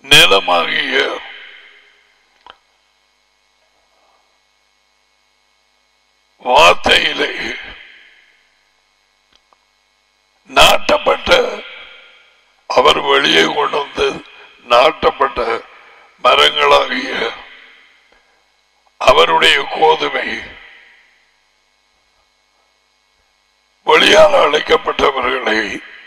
நிலமாகிய வார்த்தையிலே நாட்டப்பட்ட அவர் வெளியே கொண்டு வந்து நாட்டப்பட்ட மரங்களாகிய அவருடைய கோதுமை வெளியால் அழைக்கப்பட்டவர்களை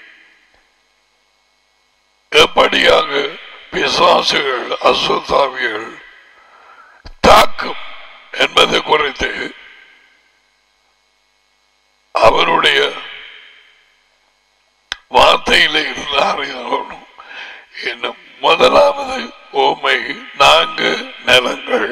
எப்படியாக பிசாசுகள் அசுத்தாவிகள் தாக்கும் என்பது குறித்து அவருடைய வார்த்தையில இருந்து அறியணும் இன்னும் முதலாவது ஓமை நான்கு நிலங்கள்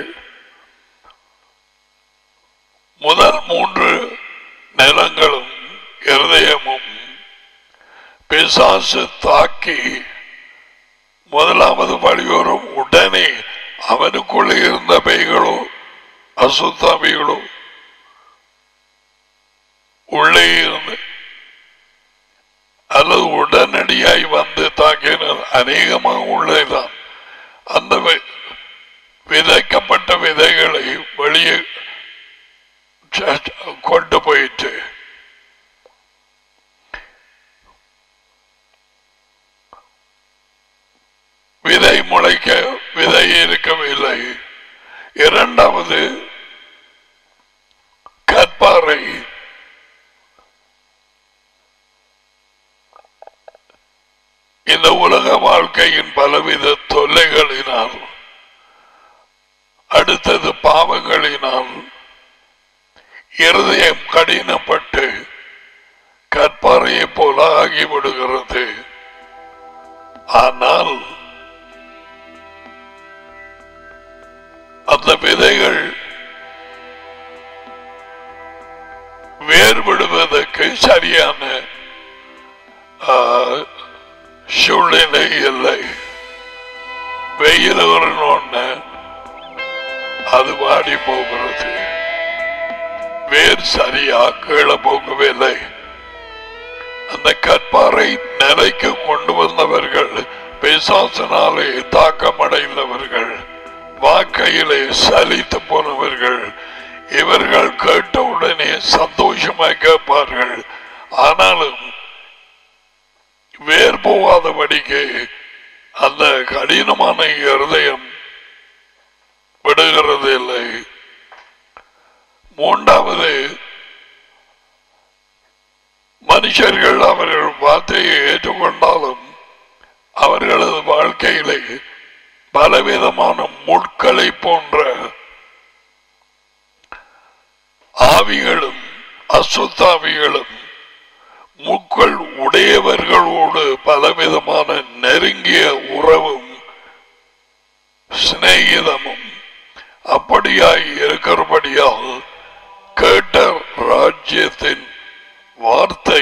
முதல் மூன்று நிலங்களும் இருதயமும் பிசாசு தாக்கி முதலாவது வழியோரும் உடனே அவனுக்குள்ளே இருந்த பைகளோ அசுத்தாவிகளோ உள்ளே இருந்து அல்லது உடனடியாய் வந்து தாக்கினர் அநேகமாக உள்ளேதான் அந்த வி- விதைக்கப்பட்ட விதைகளை வெளியே ச- கொண்டு போயிட்டு விதை முளைக்க விதை இருக்கவில்லை இரண்டாவது கற்பாறை இந்த உலக வாழ்க்கையின் பலவித தொல்லைகளினால் அடுத்தது பாவங்களினால் இருதயம் கடினப்பட்டு கற்பாறையை போல ஆகிவிடுகிறது ஆனால் அந்த விதைகள் வேறுபடுவதற்கு சரியான ஆ, சூழ்நிலை இல்லை வெயில் வரணும்னு அது வாடி போகிறது வேர் சரியா கீழே போகவில்லை அந்த கற்பாறை நிலைக்கு கொண்டு வந்தவர்கள் பிசாசனாலே தாக்கமடைந்தவர்கள் வாக்கையிலே சலித்து போனவர்கள் இவர்கள் கேட்டவுடனே சந்தோஷமாய் கேட்பார்கள் ஆனாலும் வேர் போகாதபடிக்கு அந்த கடினமான இருதயம் விடுகிறது இல்லை மூன்றாவது மனுஷர்கள் அவர்கள் வார்த்தையை ஏற்றுக்கொண்டாலும் அவர்களது வாழ்க்கையிலே பலவிதமான முட்களை போன்ற ஆவிகளும் அசுத்தாவிகளும் முக்கள் உடையவர்களோடு பலவிதமான நெருங்கிய உறவும் சிநேகிதமும் அப்படியாய் இருக்கிறபடியால் கேட்ட ராஜ்யத்தின் வார்த்தை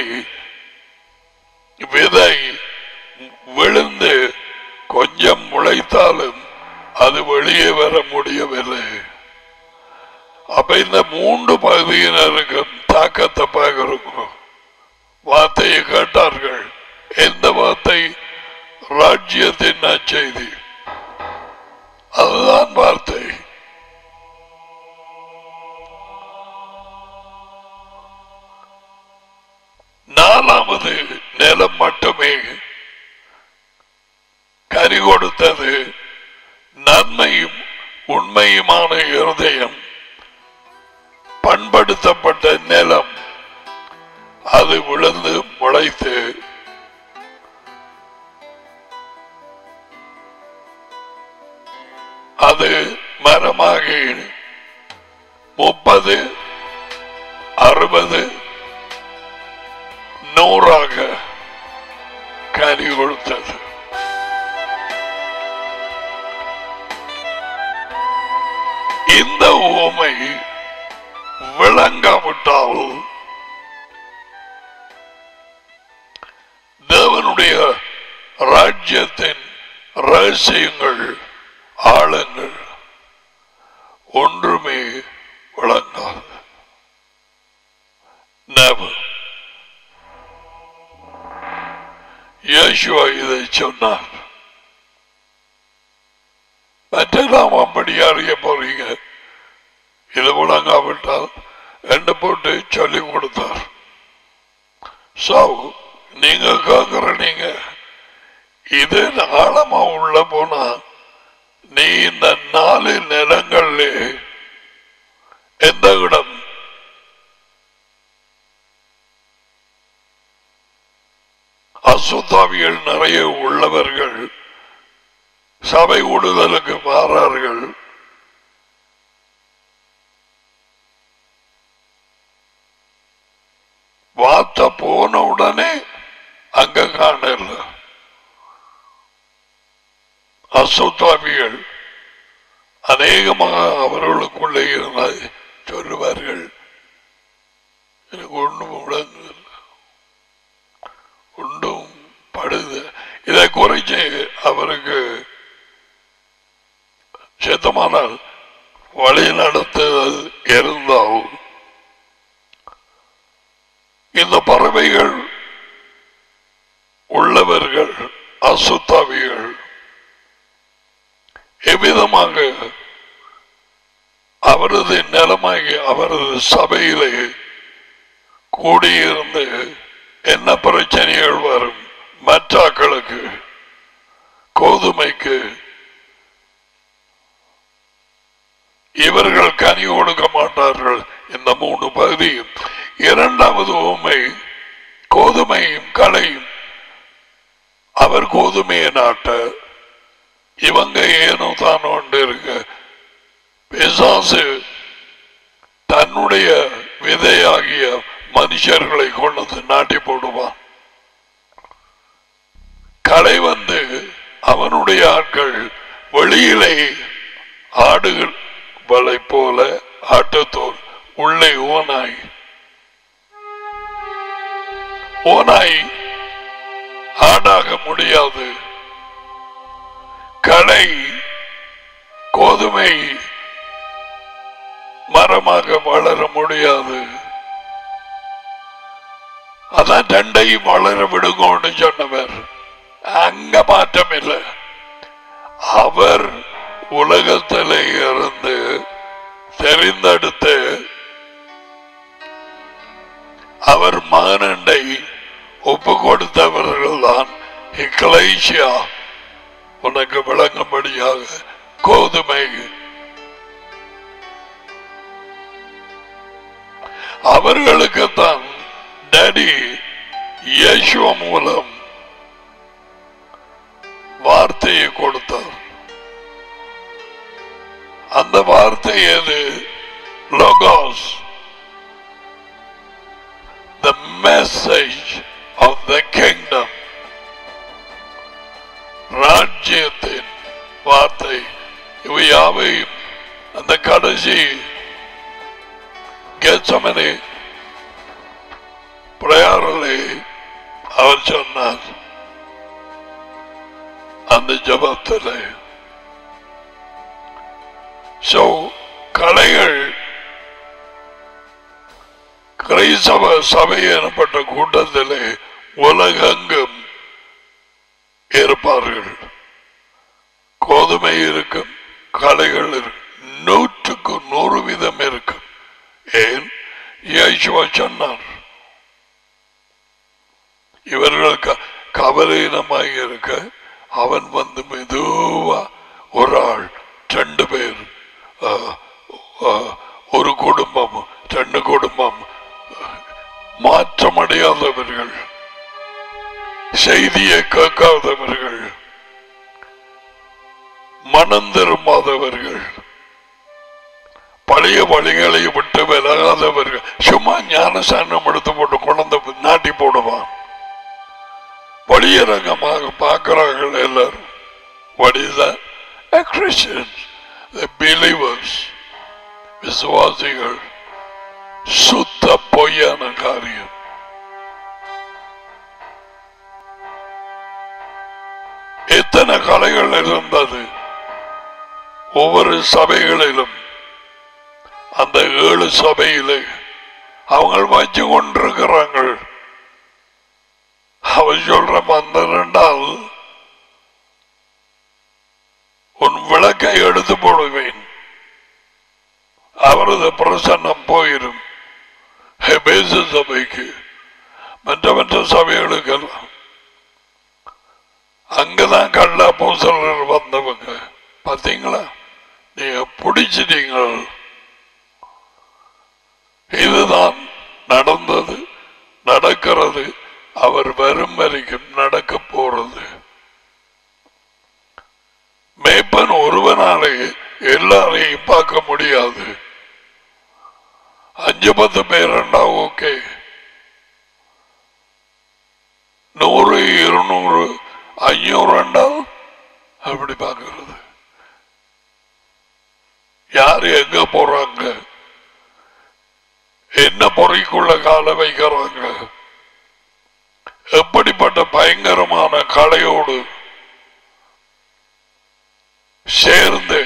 விதை விழுந்து கொஞ்சம் முளைத்தாலும் அது வெளியே வர முடியவில்லை அப்ப இந்த மூன்று பகுதியினருக்கும் தாக்கத்தை பார்க்கிறோம் வார்த்தையை கேட்டார்கள் எந்த வார்த்தை ராஜ்யத்தின் நற்செய்தி அதுதான் வார்த்தை நாலாவது நிலம் மட்டுமே கறி கொடுத்தது நன்மையும் உண்மையுமான இருதயம் பண்படுத்தப்பட்ட நிலம் அது விழுந்து முளைத்து அது மரமாகி முப்பது அறுபது நூறாக கனி கொடுத்தது இந்த ஊமை விளங்காவிட்டால் தேவனுடைய ராஜ்யத்தின் ரகசியங்கள் ஆழங்கள் ஒன்றுமே விளங்காது Never. இயேசுவா இதை சொன்னார் மற்றெல்லாம் அப்படி அறிய போறீங்க இது முழங்காவிட்டால் என்று போட்டு சொல்லி கொடுத்தார் சோ நீங்க கேக்குற நீங்க இது ஆழமா உள்ள போனா நீ இந்த நாலு நிலங்கள்ல எந்த இடம் அசுத்தாவிகள் நிறைய உள்ளவர்கள் சபை கூடுதலுக்கு மாறார்கள் வார்த்தை போன உடனே அங்க காணல அசுத்தாவிகள் அநேகமாக அவர்களுக்குள்ளே இருந்தால் சொல்லுவார்கள் எனக்கு ஒன்றும் விளங்குதில்லை ஒன்றும் படுது இதை குறைச்சு அவருக்கு சித்தமானால் வழி நடத்துதல் இருந்தால் இந்த பறவைகள் உள்ளவர்கள் அசுத்தாவிகள் எவ்விதமாக அவரது நிலமாகி அவரது சபையிலே கூடியிருந்து என்ன பிரச்சனைகள் வரும் மற்றாக்களுக்கு கோதுமைக்கு இவர்கள் கனி கொடுக்க மாட்டார்கள் இந்த மூணு பகுதியும் இரண்டாவது உண்மை கோதுமையும் களையும் அவர் கோதுமையை நாட்ட இவங்க ஏனோ தான் கொண்டு இருக்க பிசாசு தன்னுடைய விதையாகிய மனுஷர்களை கொண்டு வந்து நாட்டி போடுவான் களை வந்து அவனுடைய ஆட்கள் வெளியிலே ஆடுகள் வலை போல ஆட்டத்தோல் உள்ளே ஓனாய் ஓனாய் ஆடாக முடியாது களை கோதுமை மரமாக வளர முடியாது அதான் ரெண்டையும் வளர விடுங்கன்னு சொன்னவர் அங்க மாற்றம் இல்லை அவர் உலகத்திலே இருந்து தெரிந்தெடுத்து அவர் மகனண்டை ஒப்பு கொடுத்தவர்கள் தான் இக்லேசியா உனக்கு விளங்கும்படியாக கோதுமை அவர்களுக்குத்தான் டேடி இயேசுவ மூலம் வார்த்தையை கொடுத்தார் அந்த வார்த்தை எது லோகாஸ் the message of the kingdom ராஜ்யத்தின் வார்த்தை இவை யாவையும் அந்த கடைசி கெச்சமனே பிரயாரிலே அவர் சொன்னார் அந்த ஜபத்திலே சோ கலைகள் கிரைசவ சபை எனப்பட்ட கூட்டத்திலே உலகெங்கும் இருப்பார்கள் கோதுமை இருக்கும் கலைகள் இருக்கும் நூற்றுக்கு நூறு வீதம் இருக்கும் ஏன் இயேசுவா சொன்னார் இவர்கள் க- கவலையினமாக இருக்க அவன் வந்து மெதுவா ஒரு ஆள் ரெண்டு பேர் ஆ, ஆ, ஒரு குடும்பம் ரெண்டு குடும்பம் மாற்றமடையாதவர்கள் செய்தியை கேட்காதவர்கள் மனம் திரும்பாதவர்கள் பழைய வழிகளை விட்டு விலகாதவர்கள் சும்மா ஞானசானம் எடுத்து போட்டு கொண்டு நாட்டி போடுவான் வெளியரங்கமாக பார்க்கிறார்கள் எல்லாரும் What is that? A Christians, the believers, விசுவாசிகள் சுத்த பொய்யான காரியம் எத்தனை கலைகள் இருந்தது ஒவ்வொரு சபைகளிலும் அந்த ஏழு சபையிலே அவங்க வச்சு கொண்டிருக்கிறாங்க அவன் சொல்ற பன்னிரெண்டால் உன் விளக்கு விளக்கை எடுத்து போடுவேன் அவரது பிரசன்னம் போயிரும் ஹெபேசு சபைக்கு மற்ற மற்ற சபைகளுக்கெல்லாம் அங்கதான் கள்ள பூசல்கள் வந்தவங்க பாத்தீங்களா நீங்க பிடிச்சிட்டீங்கள் இதுதான் நடந்தது நடக்கிறது அவர் வரும் வரைக்கும் நடக்க போறது மேய்ப்பன் ஒருவனாலே எல்லாரையும் பார்க்க முடியாது அஞ்சு பத்து பேருண்டா ஓகே நூறு இருநூறு ஐநூறுண்டா அப்படி பார்க்கறது யார் எங்க போறாங்க என்ன பொறைக்குள்ள கால வைக்கிறாங்க எப்படிப்பட்ட பயங்கரமான கலையோடு சேர்ந்து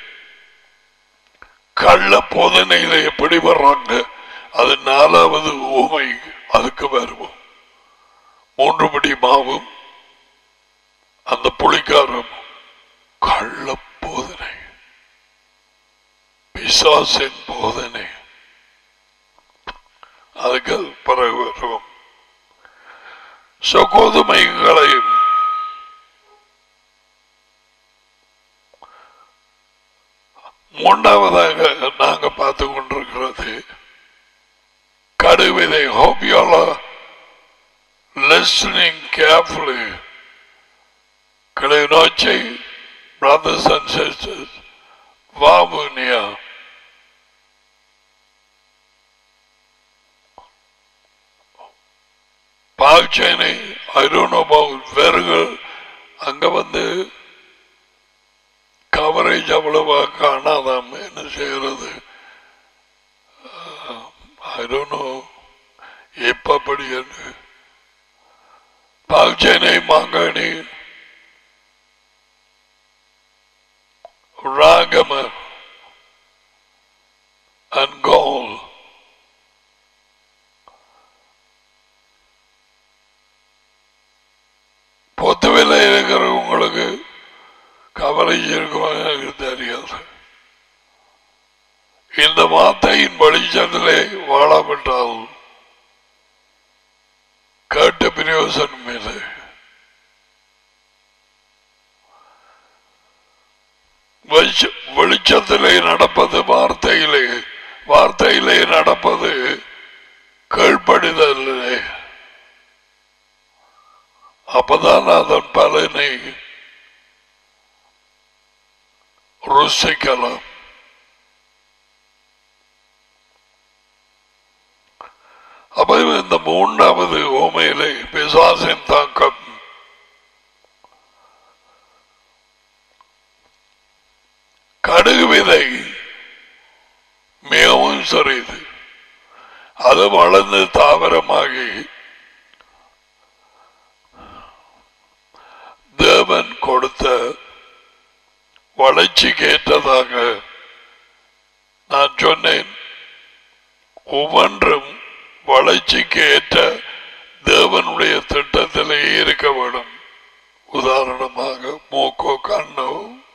கள்ள போதனையில எப்படி வர்றாங்க அது நாலாவது ஊமை அதுக்கு வருவோம் மூன்று படி மாவும் அந்த புளிக்காரம் கள்ள போதனை பிசாசின் போதனை அதுக்கு பிறகு வருவோம் சொகோதுமைகளையும் மூன்றாவதாக நாங்க பார்த்து கொண்டிருக்கிறது கடுவிதை hope you are listening carefully கிளைநோச்சை brothers and sisters வாமுனியா பால்ச்சேனை ஐ டோன்ட் நோ அபவுட் வெறுகள் அங்க வந்து கவரேஜ் அவ்வளவா காணாதாம் என்ன செய்யறது ஐ டோன்ட் நோ எப்படி என்று பால்ச்சேனை மாங்காணி ராகம and goal பொத்துவில் இருக்கிறவங்களுக்கு கவரேஜ் இருக்கும் எனக்கு தெரியாது இந்த வார்த்தையின் வெளிச்சத்திலே வாழாவிட்டால் கேட்ட பிரயோசனம் இல்லை வெளிச்ச- வெளிச்சத்திலே நடப்பது வார்த்தையிலே வார்த்தையிலே நடப்பது கீழ்ப்படிதலே அப்பதான் அதன் பலனை ருசிக்கலாம் அப்ப இந்த மூன்றாவது ஓமையிலே பிசாசின் தாக்கம் கடுகு விதை மிகவும் சிறிது அது வளர்ந்து தாவரமாகி தேவன் கொடுத்த வளர்ச்சிக்கு ஏற்றதாக நான் சொன்னேன் ஒவ்வொன்றும் வளர்ச்சிக்கு ஏற்ற தேவனுடைய திட்டத்திலே இருக்க வேண்டும் உதாரணமாக மூக்கோ கண்ணோ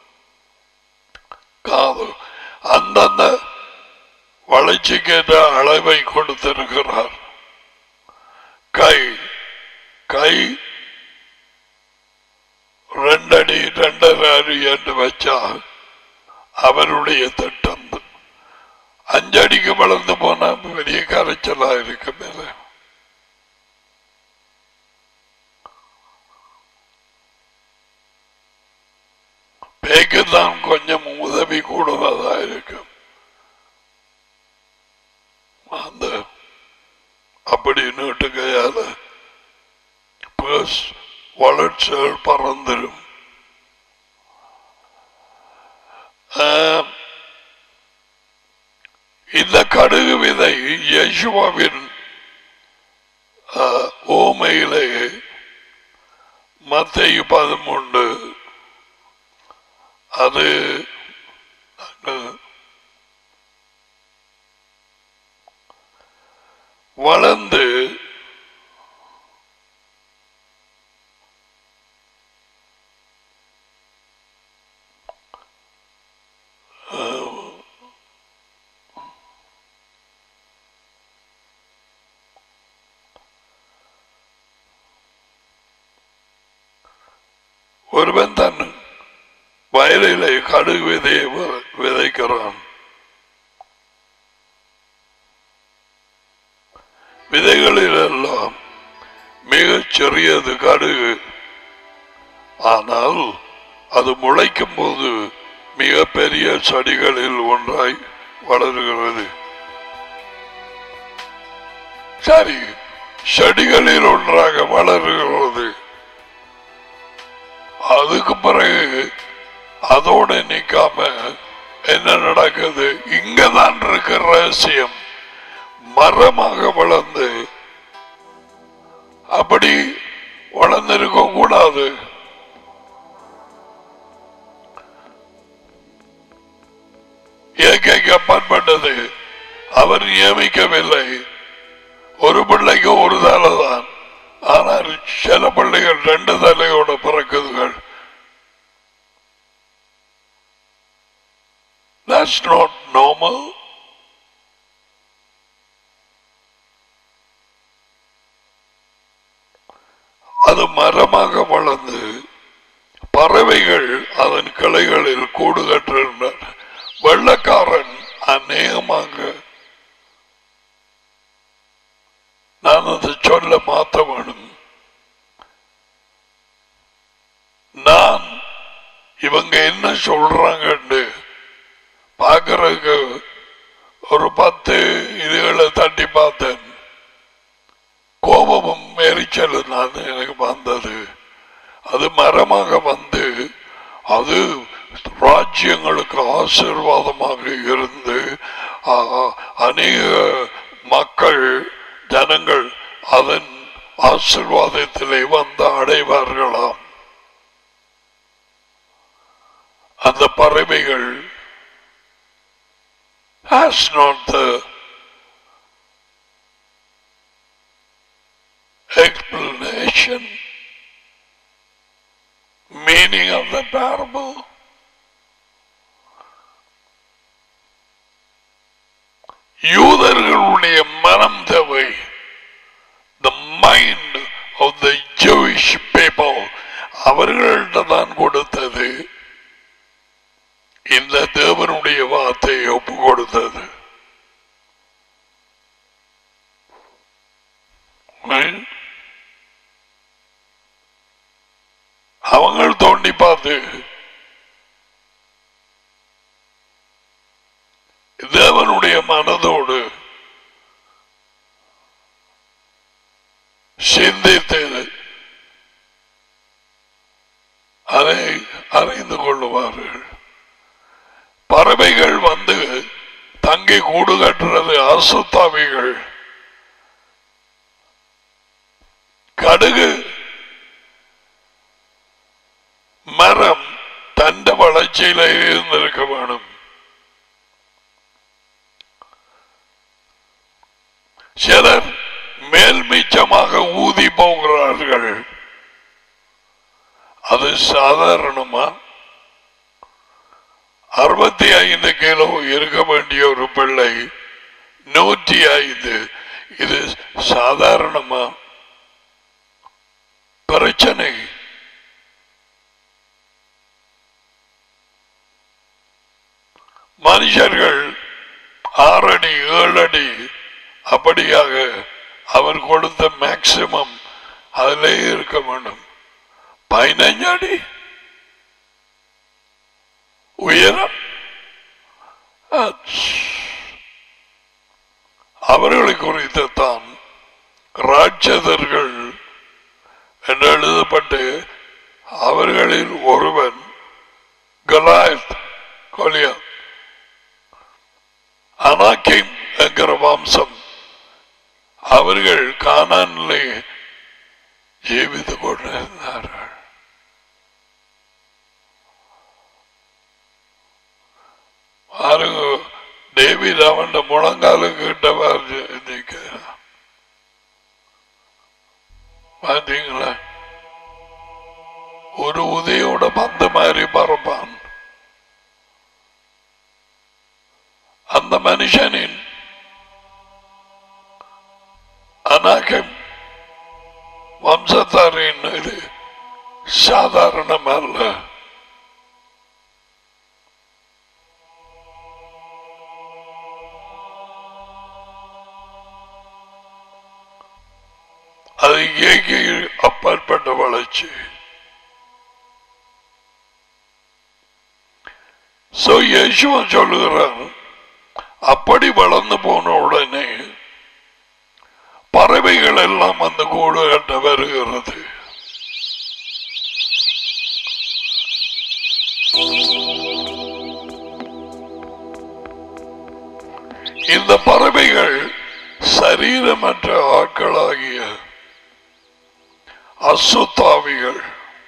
காது அந்தந்த வளர்ச்சிக்கேற்ற அளவை கொடுத்திருக்கிறார் கை கை ரெண்டடி ரெண்டரை அடி என்று வச்சா அவருடைய திட்டம் அஞ்சடிக்கு வளர்ந்து போனா பெரிய கரைச்சலா இருக்கு மேல பேக்கு தான் கொஞ்சம் உதவி கூடுவதா இருக்கும் அந்த அப்படி நீட்டு கையால பேஸ் வளர்ச்சிகள் பறந்துடும் ஆம், இந்த கடுகு விதை யேசுவாவின் ஆ, ஓமையிலே மத்தையு பதிமூன்று அது நாங்கள் வளர்ந்து ஒருவன் தன் வயலிலே கடுகு விதையை வ- விதைக்கிறான் விதைகளில் எல்லாம் மிகச் சிறியது கடுகு ஆனால் அது முளைக்கும் போது மிக பெரிய செடிகளில் ஒன்றாய் வளருகிறது சரி செடிகளில் ஒன்றாக வளருகிறது அதுக்கு பிறகு அதோட நிக்காம என்ன நடக்குது இங்கதான் இருக்க ரகசியம் மரமாக வளர்ந்து அப்படி வளர்ந்திருக்க கூடாது இயற்கைக்கு அப்பாற்பட்டது அவர் நியமிக்கவில்லை ஒரு பிள்ளைக்கு ஒரு தலை தான் ஆனால் சில பிள்ளைகள் ரெண்டு தலையோட பிறக்குதுகள் That's not normal. அது மரமாக வளர்ந்து பறவைகள் அதன் கிளைகளில் கூடு கட்டிருந்தன வெள்ளக்காரன் அநேகமாக நான் அதை சொல்ல மாத்த வேணும் நான் இவங்க என்ன சொல்றாங்கன்னு பார்க்கறதுக்கு ஒரு பத்து இதுகளை தட்டி பார்த்தேன் கோபமும் எரிச்சலும் நான் எனக்கு வந்தது அது மரமாக வந்து அது ராஜ்யங்களுக்கு ஆசீர்வாதமாக இருந்து ஆ, அநேக மக்கள் ஜனங்கள் அதன் ஆசீர்வாதத்திலே வந்து அடைவார்களாம் அந்த பறவைகள் has not the explanation meaning of the parable யூதர்களுடைய மனம் தேவை the mind of the Jewish people அவர்கள்ட்ட தான் கொடுத்தது இந்த தேவனுடைய வார்த்தையை ஒப்பு கொடுத்தது Right? அவங்கள் தோண்டி பார்த்து தேவனுடைய மனதோடு சிந்தித்து அதை அறிந்து கொள்ளுவார்கள் பறவைகள் வந்து தங்கி கூடு கட்டுறது அசுத்தாவிகள் கடுகு மரம் தண்ட வளர்ச்சியில இருந்திருக்க வேணும் சிலர் மேல் மிச்சமாக ஊதி போகிறார்கள் அது சாதாரணமா அறுபத்தி ஐந்து கிலோ இருக்க வேண்டிய ஒரு பிள்ளை நூற்றி ஐந்து இது சாதாரணமா பிரச்சனை மனுஷர்கள் ஆறடி ஏழடி அப்படியாக அவர் கொடுத்த மேக்சிமம் அதிலே இருக்க வேண்டும் பதினஞ்சு அடி உயரம் அச். அவர்களை குறித்து தான் ராட்சதர்கள் என்று எழுதப்பட்டு அவர்களில் ஒருவன் கலாயத் கொலியா அனாக்கிம் என்கிற வம்சம் அவர்கள் கானானிலே ஜீவித்துக் கொண்டிருந்தார்கள் பாருங்க டேவிட் அவன் முழங்காலு கிட்டவர் நிற்கிறான் பாத்தீங்களா ஒரு உதயோட பந்து மாதிரி பறப்பான் அந்த மனுஷனின் அநாகம் வம்சத்தாரின் இது சாதாரணம் அல்ல அது இயற்கை அப்பாற்பட்ட வளர்ச்சி சோ யேசுவன் சொல்லுகிறான் அப்படி வளர்ந்து போன உடனே பறவைகள் எல்லாம் அந்த கூடு கட்ட வருகிறது இந்த பறவைகள் சரீரமற்ற ஆட்களாகிய அசுத்தாவிகள்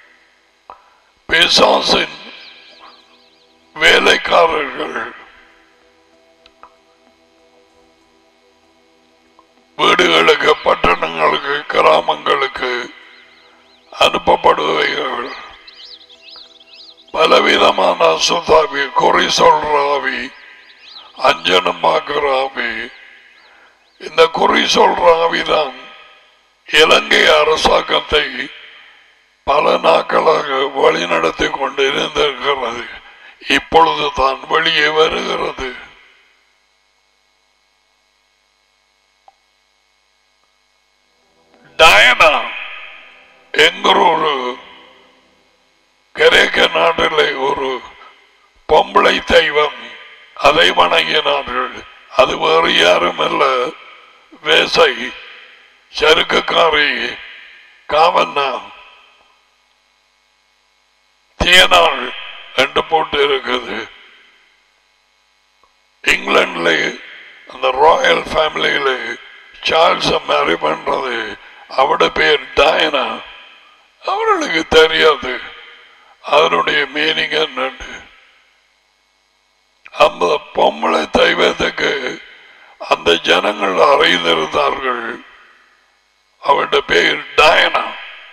பிசாசின் வேலைக்காரர்கள் வீடுகளுக்கு பட்டணங்களுக்கு கிராமங்களுக்கு அனுப்பப்படுவைகள் பலவிதமான அசுத்தாவி குறி சொல்ற ஆவி அஞ்சனம் பார்க்கிற ஆவி இந்த குறி சொல்ற ஆவிதான் இலங்கை அரசாங்கத்தை பல நாட்களாக வழிநடத்தி கொண்டு இருந்திருக்கிறது இப்பொழுது தான் வெளியே வருகிறது டயனா என்கிற ஒரு கிரேக்க நாட்டிலே ஒரு பொம்பளை தெய்வம் அதை வணங்கினார்கள் அது வேறு யாரும் அல்ல வேசை சருக்குக்காரி காவன்னா தியனாள் என்று போட்டு இருக்குது இங்கிலாந்துல அந்த ராயல் ஃபேமிலியில சார்ல்ஸ் மேரி பண்றது அவட பேர் டயனா அவர்களுக்கு தெரியாது அதனுடைய மீனிங் என்னன்னு அந்த பொம்பளை தெய்வத்துக்கு அந்த ஜனங்கள் அறிந்திருந்தார்கள் அவருடைய பேர் டயனா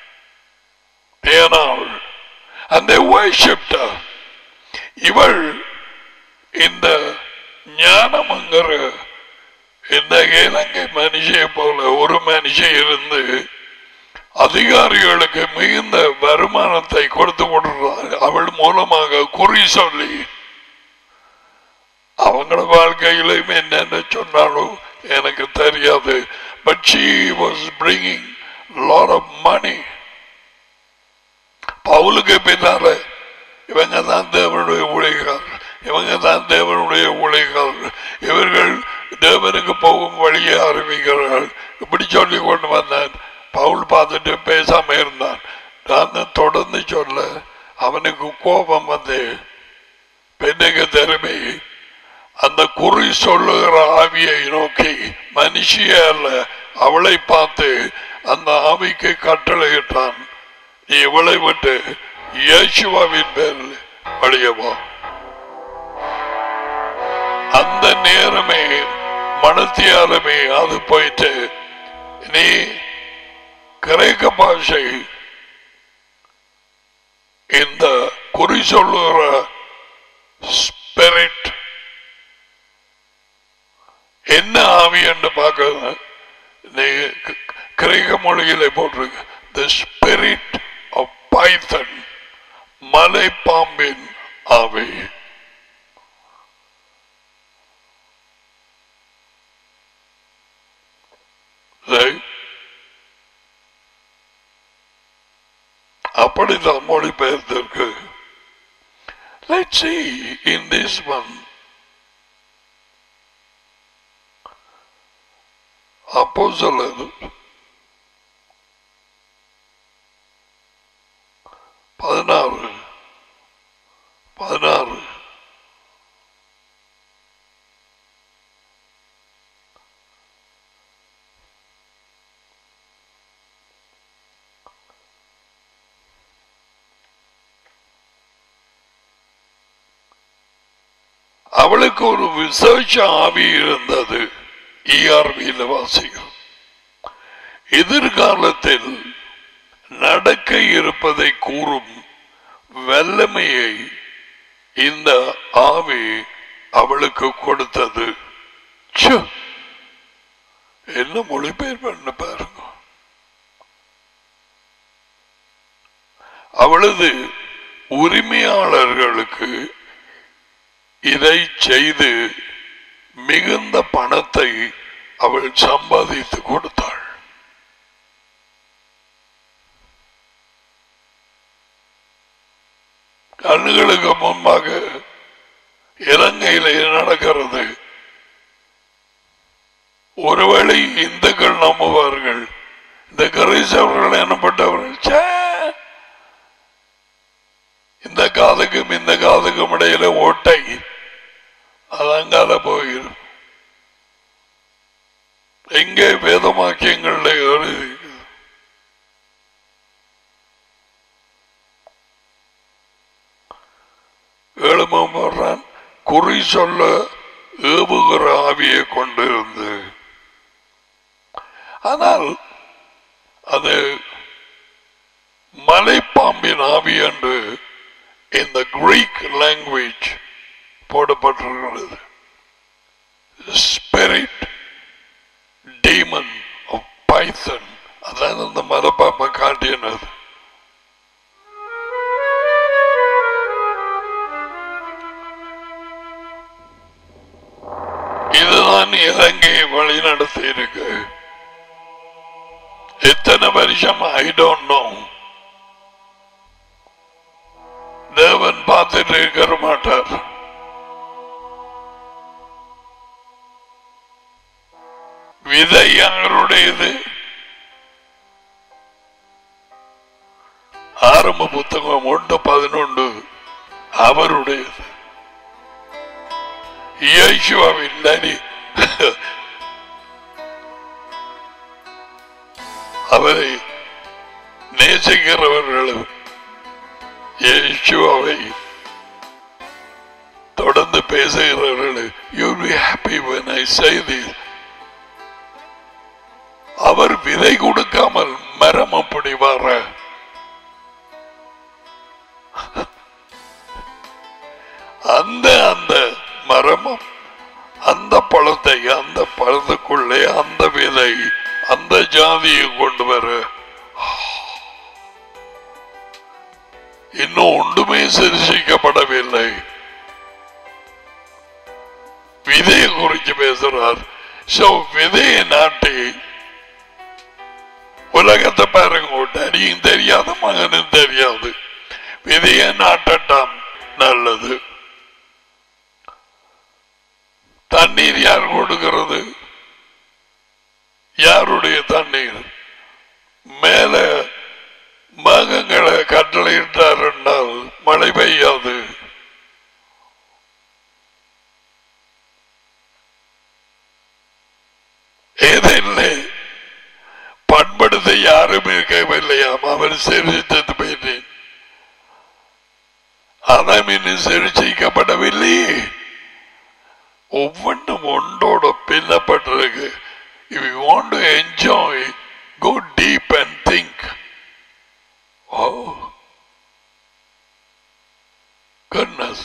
டயனாள் அந்த worshipped her. இவள் இந்த ஞானம்ங்கிற இந்த இலங்கை மனுஷியை போல ஒரு மனுஷன் இருந்து அதிகாரிகளுக்கு மிகுந்த வருமானத்தை கொடுத்து கொடுக்கிறார் அவள் மூலமாக குறி சொல்லி அவங்கள வாழ்க்கையிலும் என்னென்ன சொன்னாலும் எனக்கு தெரியாது but she was bringing lot of money பவுலுக்கு பின்னால இவங்க தான் தேவனுடைய ஊழியர்கள் இவங்க தான் தேவனுடைய ஊழியர்கள் இவர்கள் தேவனுக்கு போகும் வழியை அறிவிக்கிறார்கள் இப்படி சொல்லி கொண்டு வந்தான் பவுல் பார்த்துட்டு பேசாம இருந்தான் நான் தான் தொடர்ந்து சொல்ல அவனுக்கு கோபம் வந்து பெண்ணுக்கு திறமை அந்த குறி சொல்லுகிற ஆவியை நோக்கி மனுஷிய அல்ல அவளை பார்த்து அந்த ஆவிக்கு கட்டளையிட்டான் நீ இவளை விட்டு இயேசுவாவின் பேரில் வழியவா அந்த நேரமே மனத்தியாலுமே அது போயிட்டு நீ கிரேக்க பாஷை இந்த குறி சொல்லுகிற ஸ்பிரிட் என்ன ஆவி என்று பார்க்க நீ க- கிரேக்க மொழியிலே போட்டிருக்கு த ஸ்பிரிட் ஆஃப் பைத்தன் மலை பாம்பின் ஆவி சரி. அப்படித்தான் மொழிபெயர்த்திருக்கு Let's see in this one. அப்போஸ்தலர் பதினாறு பதினாறு அவளுக்கு ஒரு விசேஷ ஆவி இருந்தது இஆர்வியில் வாசிக்கும் எதிர்காலத்தில் நடக்க இருப்பதை கூறும் வல்லமையை இந்த ஆவி அவளுக்கு கொடுத்தது ச்சே! என்ன மொழிபெயர் பண்ண பாருங்க அவளது உரிமையாளர்களுக்கு இதை செய்து மிகுந்த பணத்தை அவள் சம்பாதித்து கொடுத்தாள் கண்ணுகளுக்கு முன்பாக இலங்கையிலே நடக்கிறது ஒருவேளை இந்துக்கள் நம்புவார்கள் இந்த கிரைசவர்கள் எனப்பட்டவர்கள் ச்சே! இந்த காதுக்கும் இந்த காதுக்கும் இடையில ஓட்டை அதங்கால போயிடும் எங்கே வேதமாக்கியங்கள்ல எழுதி ஏழுமம் வர்றான் குறி சொல்ல ஏவுகிற ஆவியை கொண்டிருந்து ஆனால் அது மலைப்பாம்பின் ஆவி என்று இந்த கிரீக் லாங்குவேஜ் போடப்பட்டிருக்கிறது ஸ்பிரிட் டீமன் ஆஃப் பைத்தன் அதான் அந்த மலைப்பாம்பை காட்டினது இதுதான் இலங்கையை வழி நடத்தி இருக்கு எத்தனை வருஷம் ஐ டோன்ட் நோ தேவன் பார்த்துட்டு இருக்க மாட்டார் விதை யாருடையது ஆரம்ப புத்தகம் ஒன்று பதினொன்று அவருடையது இயேசுவாவின் நரி அவரை நேசிக்கிறவர்களும் இயேசுவாவை தொடர்ந்து பேசுகிறவர்கள் you be happy when I say this அவர் விதை கொடுக்காமல் மரம் அப்படி வர அந்த அந்த மரமும் அந்த பழத்தை அந்த பழத்துக்குள்ளே அந்த விதை அந்த ஜாதியை கொண்டு வர இன்னும் ஒன்றுமே சிருஷிக்கப்படவில்லை விதையை குறித்து பேசுறார் சோ விதையை நாட்டி உலகத்தை பாருங்க டடியும் தெரியாது மகனும் தெரியாது விதையை நாட்டட்டாம் நல்லது தண்ணீர் யார் கொடுக்கிறது யாருடைய தண்ணீர் மேல மேகங்களை கட்டளையிட்டார் என்றால் மழை பெய்யாது ஏதில்லை பண்படுத்த யாரும் இருக்கவில்லையாம் அவர் சிரித்தது போயிட்டேன் அதான் இன்னும் சிரிச்சிக்கப்படவில்லையே ஒவ்வொன்றும் ஒன்றோட பின்னப்பட்டிருக்கு if you want to enjoy go deep and think oh goodness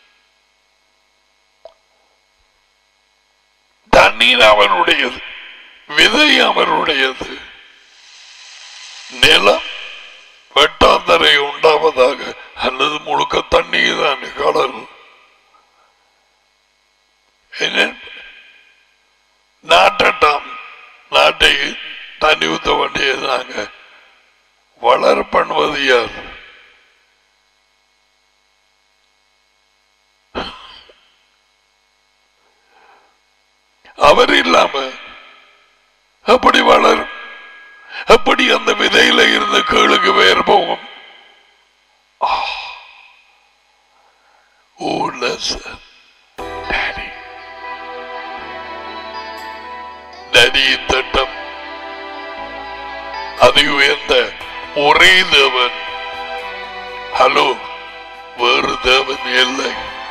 தண்ணீர் அவனுடையது விதை அவனுடையது நிலம் வெட்டாந்தரை உண்டாவதாக அல்லது முழுக்க தண்ணீர் தான் கடல் என்ன நாட்டட்டாம் நாட்டை தண்ணி ஊத்த வேண்டியதாங்க வளர பண்ணுவது யார் அவர் இல்லாம அப்படி வளரும் அப்படி அந்த விதையில இருந்து கீழுக்கு வேர் போகும் ஓ லெசன் Daddy. நதியின் திட்டம் அது உயர்ந்த ஒரே தேவன் ஹலோ வேறு தேவன் இல்லை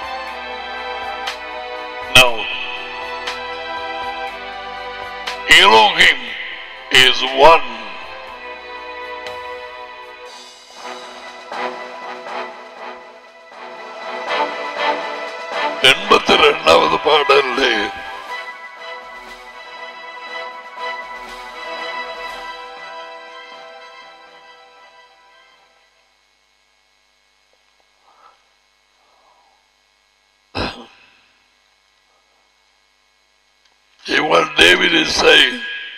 No. Elohim is one. எண்பத்தி ரெண்டாவது பாடல்ல See what David is saying.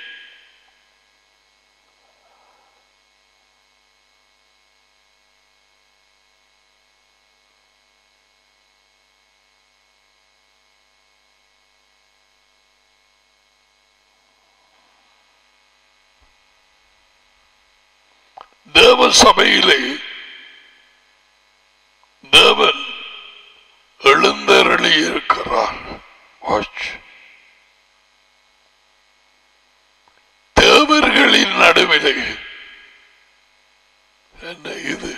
தேவ சபையிலே தேவன் எழுந்தருளி இருக்கிறார் Watch. தேவர்களின் நடுவிலே என்ன இது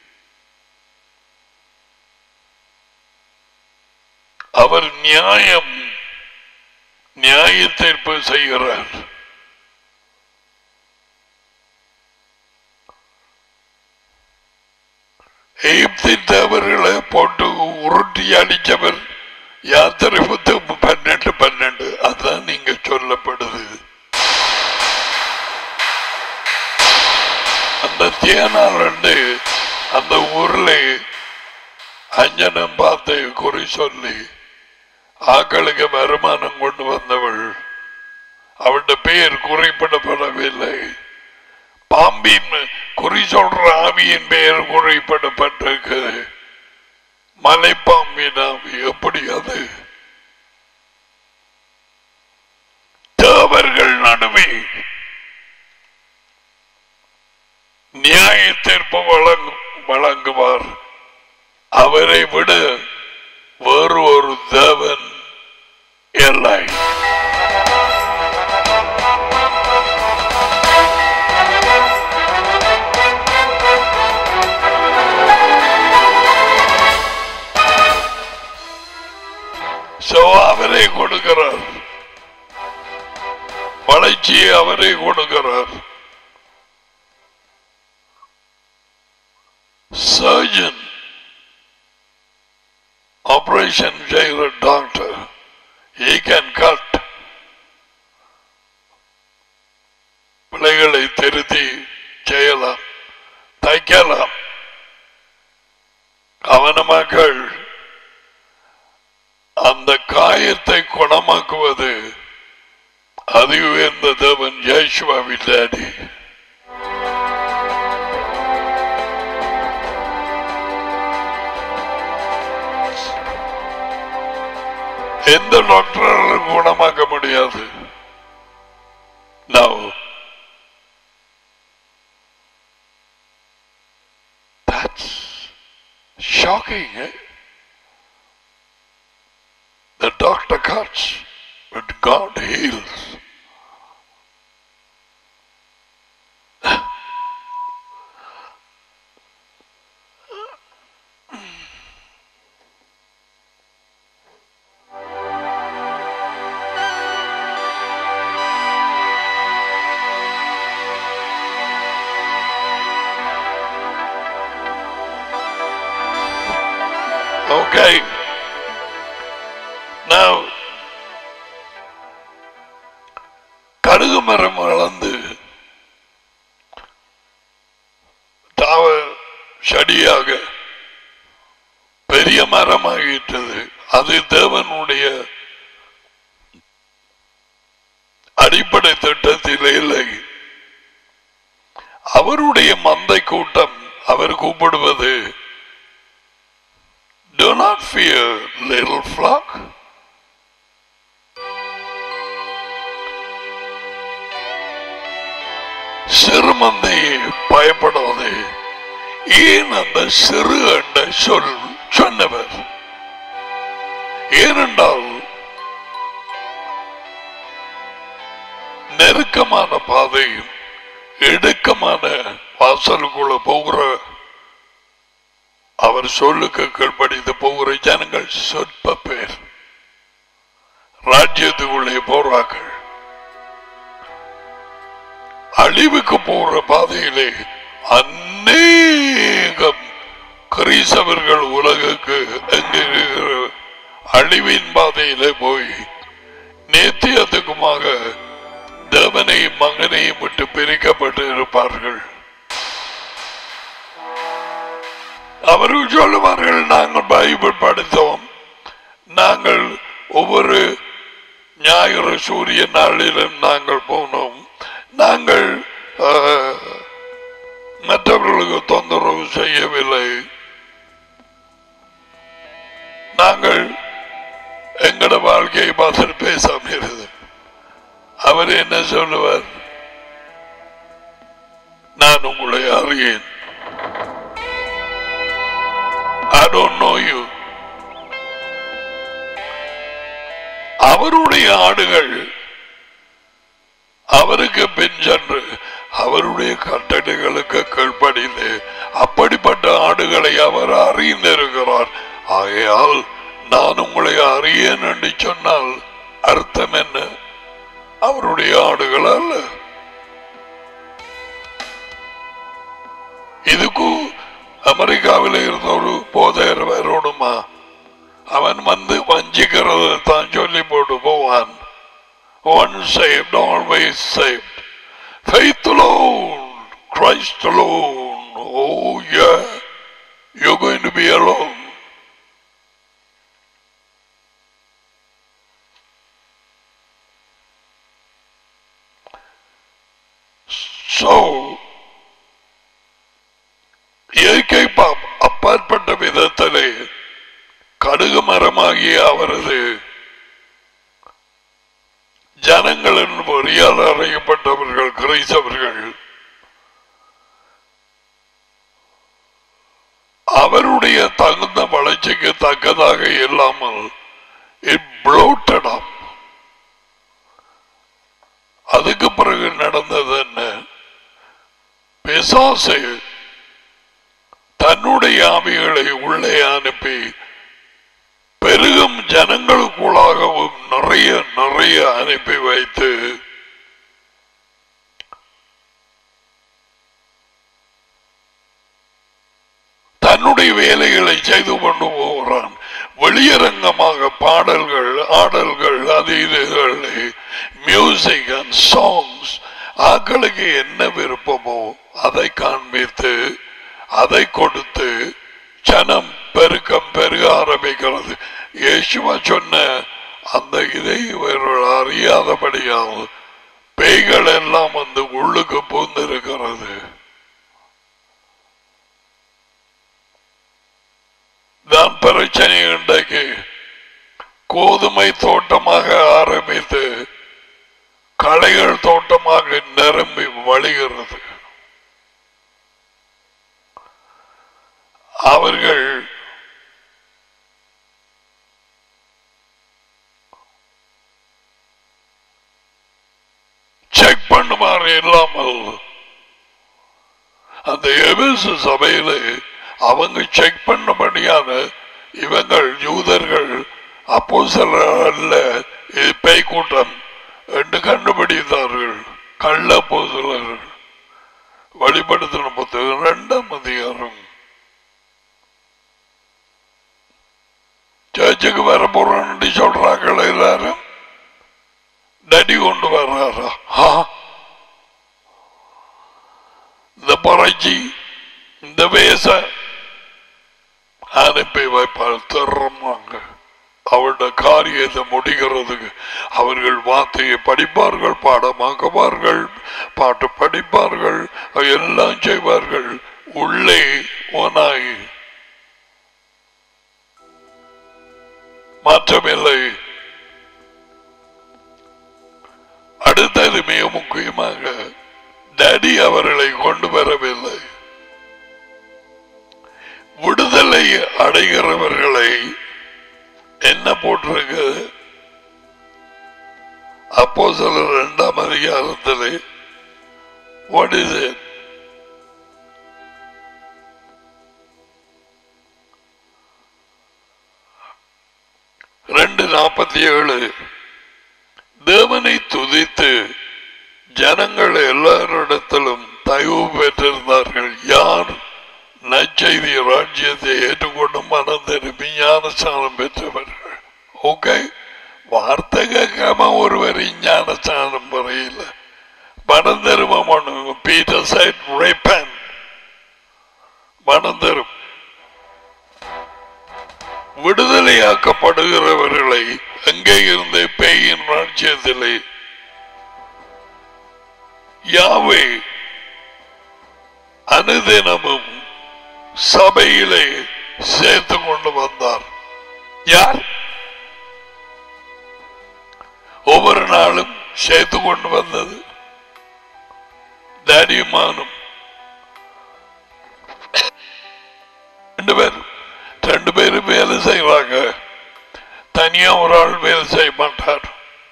அவர் நியாயம் நியாய தீர்ப்பு செய்கிறார் எகிப்தின் தேவர்களை போட்டு உருட்டி அடிச்சவர் யாத்திரை புத்தகம் பன்னெண்டு பன்னெண்டு அதான் நீங்க சொல்லப்படுது அந்த தேனாளண்டு அந்த ஊர்ல அஞ்சனம் பார்த்து குறி சொல்லி ஆக்களுக்கு வருமானம் கொண்டு வந்தவள் அவளுடைய பெயர் குறிப்பிடப்படவில்லை பாம்பின் குறி சொல்ற ஆவியின் பெயர் குறிப்பிடப்பட்டிருக்கு மலைப்பாம்பின் ஆவி எப்படி அது தேவர்கள் நடுவே நியாய தீர்ப்பு வழங்கு வழங்குவார் அவரை விட வேறு ஒரு தேவன் இல்லை So, அவரே கொடுக்கிறார் வளர்ச்சியை அவரே கொடுக்கிறார் சர்ஜன் ஆபரேஷன் செய்கிற டாக்டர் he can cut பிள்ளைகளை திருத்தி செய்யலாம் தைக்கலாம் கவனமாக்கள் அந்த காயத்தை குணமாக்குவது அதி உயர்ந்த தேவன் ஜெயசுவாவின் டாடி எந்த டாக்டராலும் குணமாக்க முடியாது Now, that's shocking, eh? The doctor cuts, but God heals. Okay. Now, கடுகு மரம் வளர்ந்து தாவ செடியாக பெரிய மரமாகிட்டது அது தேவனுடைய அடிப்படை திட்டத்தில் இல்லை அவருடைய மந்தை கூட்டம் அவர் கூப்பிடுவது Do not fear, little flock. சிறுமந்தையே பயப்படாதே ஏன் அந்த சிறு என்ற சொல் சொன்னவர் ஏனென்றால் நெருக்கமான பாதையும் இடுக்கமான வாசலுக்குள்ள போகிற அவர் சொல்லுக்கு கீழ்ப்படிந்து போகிற ஜனங்கள் சொற்ப பேர் ராஜ்யத்துக்குள்ளே போறார்கள் அழிவுக்கு போகிற பாதையிலே அநேகம் கிறிஸ்தவர்கள் உலகுக்கு எங்கே இருக்கிற அழிவின் பாதையிலே போய் நேத்தியத்துக்குமாக தேவனையும் மகனையும் விட்டு பிரிக்கப்பட்டு இருப்பார்கள் அவர்கள் சொல்லுவார்கள் நாங்கள் பைபிள் படித்தோம் நாங்கள் ஒவ்வொரு ஞாயிறு சூரிய நாளிலும் நாங்கள் போனோம் நாங்கள் ஆஹ், மற்றவர்களுக்கு தொந்தரவு செய்யவில்லை நாங்கள் எங்கட வாழ்க்கையை பார்த்து பேசாம இருந்தது அவர் என்ன சொல்லுவார் நான் உங்களை அறியேன் I don't know you. அவருடைய ஆடுகள் அவருக்கு பின் சென்று அவருடைய கட்டளைகளுக்கு கீழ்ப்படிந்து அப்படிப்பட்ட ஆடுகளை அவர் அறிந்திருக்கிறார் ஆகையால் நான் உங்களை அறியேன் என்று சொன்னால் அர்த்தம் என்ன அவருடைய ஆடுகள் அல்ல இதுக்கு அமெரிக்காவில் இருந்த ஒரு போதையர் வேறோடுமா அவன் வந்து வஞ்சிக்கிறது தான் சொல்லி போட்டு போவான் one saved always saved faith alone Christ alone oh yeah you're going to be alone so இயற்கை பாப் அப்பாற்பட்ட விதத்திலே கடுகு மரமாகிய அவரது ஜனங்கள் என்று பொறியால் அறையப்பட்டவர்கள் கிரைசவர்கள் அவருடைய தகுந்த வளர்ச்சிக்கு தக்கதாக இல்லாமல் it bloated up. அதுக்கு பிறகு நடந்தது என்ன பிசாசு தன்னுடைய ஆவிகளை உள்ளே அனுப்பி பெருகும் ஜனங்களுக்குள்ளாகவும் நிறைய நிறைய அனுப்பி வைத்து தன்னுடைய வேலைகளை செய்து கொண்டு போகிறான் வெளியரங்கமாக பாடல்கள் ஆடல்கள் அது இதுகள் மியூசிக் அண்ட் சாங்ஸ் ஆக்களுக்கு என்ன விருப்பமோ அதை காண்பித்து அதை கொடுத்து ஜனம் பெருக்கம் பெருக ஆரம்பிக்கிறது இயேசுவா சொன்ன அந்த இதை இவர்கள் அறியாதபடியால் பேய்கள் எல்லாம் வந்து உள்ளுக்கு பூந்திருக்கிறது தான் பிரச்சனை இன்றைக்கு கோதுமை தோட்டமாக ஆரம்பித்து களைகள் தோட்டமாக நிரம்பி வழிகிறது அவர்கள் செக் பண்ணுமாறு இல்லாமல் அந்த எபிசு சபையில அவங்க செக் பண்ணபடியான இவங்கள் யூதர்கள் அப்போ அல்ல இது பேய் கூட்டம் என்று கண்டுபிடித்தார்கள் கள்ள அப்போஸ்தலர்கள் வழிபடுத்தின புத்தகம் இரண்டாம் அதிகாரம் சர்ச்சுக்கு வர போறோம்னு சொல்றாங்க எல்லாரும் டடி கொண்டு வர்றாரா ஆ? இந்த பறைச்சி இந்த வேச அனுப்பி வைப்பால் திறமாங்க அவருடைய காரியத்தை முடிகிறதுக்கு அவர்கள் வார்த்தையை படிப்பார்கள் பாடமாக்குவார்கள் பாட்டு படிப்பார்கள் எல்லாம் செய்வார்கள் உள்ளே ஓனாய் மாற்றமில்லை அடுத்தது மிக முக்கியமாக டடி அவர்களை கொண்டு வரவில்லை விடுதலை அடைகிறவர்களை என்ன போட்டிருக்கு அப்போ சில இரண்டாம் அதிகாரத்திலே what is it ரெண்டு நாற்பத்தி ஏழு தேவனை துதித்து ஜனங்கள் எல்லாரிடத்திலும் தயவு பெற்றிருந்தார்கள் யார் நற்செய்தி ராஜ்யத்தை ஏற்றுக்கொண்டு மனம் திரும்பி ஞானஸ்தானம் பெற்றவர்கள் ஓகே வார்த்தை கேட்காம ஒருவர் ஞானஸ்தானம் முறையில் மனம் திரும்ப பீட்டர் சைட் ரேப்பன் மனம் தரும் விடுதலையாக்கப்படுகிறவர்களை எங்கே இருந்து பேயின் ராஜ்யத்திலே யாவே அனுதினமும் சபையிலே சேர்த்து கொண்டு வந்தார் யார் ஒவ்வொரு நாளும் சேர்த்து கொண்டு வந்தது தைரியமானும் ரெண்டு பேரும் ரெண்டு பேரும் வேலை செய்வாங்க தனியா ஒரு ஆள் வேலை செய்ய மாட்டார்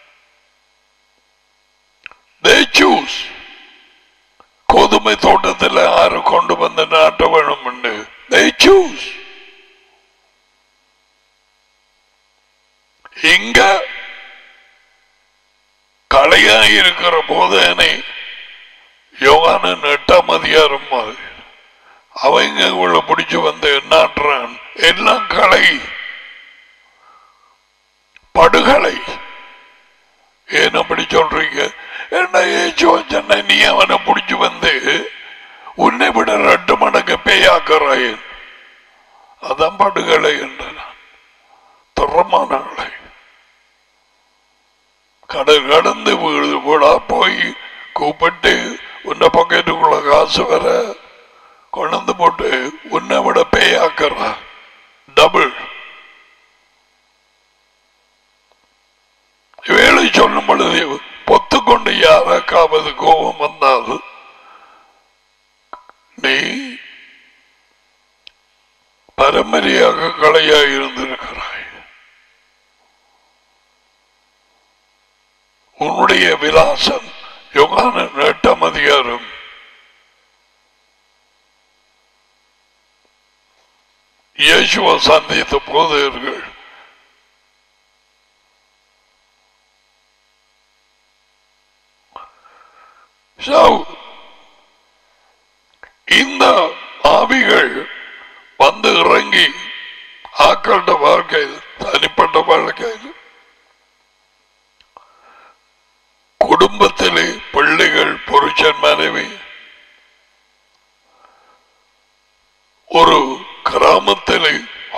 they choose கோதுமை தோட்டத்தில் ஆறு கொண்டு வந்து நாட்ட வேணும் they choose இங்க கலையா இருக்கிற போதனை யோகானன் எட்டாம் அதிகாரம் மாதிரி அவங்க உள்ள பிடிச்சு வந்து நாட்டுறான் எல்லாம் கலை படுகலை ஏன் அப்படி சொல்றீங்க என்ன ஏச்சோ சொன்ன நீ அவனை பிடிச்சு வந்து உன்னை விட ரெண்டு மடங்கு பேயாக்குறாய் அதான் படுகலை என்றான் திறமான ஆளை கடல் கடந்து வீடு வீடா போய் கூப்பிட்டு உன்னை பக்கெட்டுக்குள்ள காசு வர கொண்டு போட்டு உன்னை விட பேயாக்குறா டபுள் வேலை சொல்லும் பொழுது பொத்துக்கொண்டு யாருக்காவது கோபம் வந்தால் நீ பரம்பரையாக கலையா இருந்திருக்கிறாய் உன்னுடைய விலாசம் யோகான எட்டாம் அதிகாரம் இயேசுவை சந்தித்த போதர்கள் So, இந்த ஆவிகள் வந்து இறங்கி ஆக்கள்ட வாழ்க்கையில் தனிப்பட்ட வாழ்க்கையில் குடும்பத்திலே பிள்ளைகள் புருஷன் மனைவி ஒரு கிராமத்திலே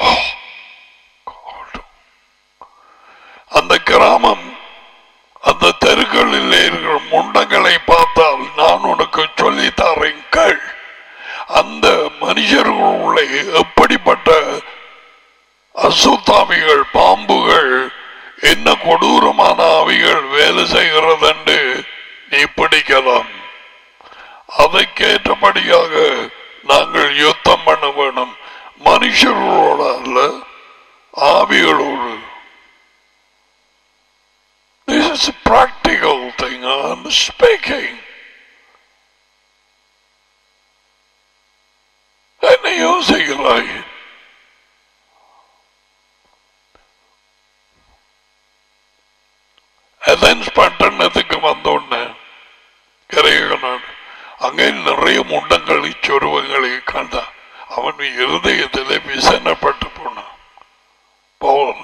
அந்த கிராமம் அந்த தெருக்களில் இருக்கிற முண்டங்களை பார்த்தால் நான் உனக்கு சொல்லி தரேன் கேள் அந்த மனுஷர்களுள்ளே எப்படிப்பட்ட அசுத்தாவிகள் பாம்புகள் என்ன கொடூரமான ஆவிகள் வேலை செய்கிறது என்று நீ பிடிக்கலாம் அதற்கேற்றபடியாக நாங்கள் யுத்தம் பண்ண வேணும் மனுஷர்களோட அல்ல ஆவிகளோடு This is a practical thing I'm speaking. என்ன யோசிக்கிறாய் அதன்ஸ் பட்டணத்துக்கு வந்தோடனே கரையக நாடு அங்கே நிறைய முண்டங்களை சொருவங்களை கண்டா அவன் இருதயத்திலே விசனப்பட்டு போனான் பவுல்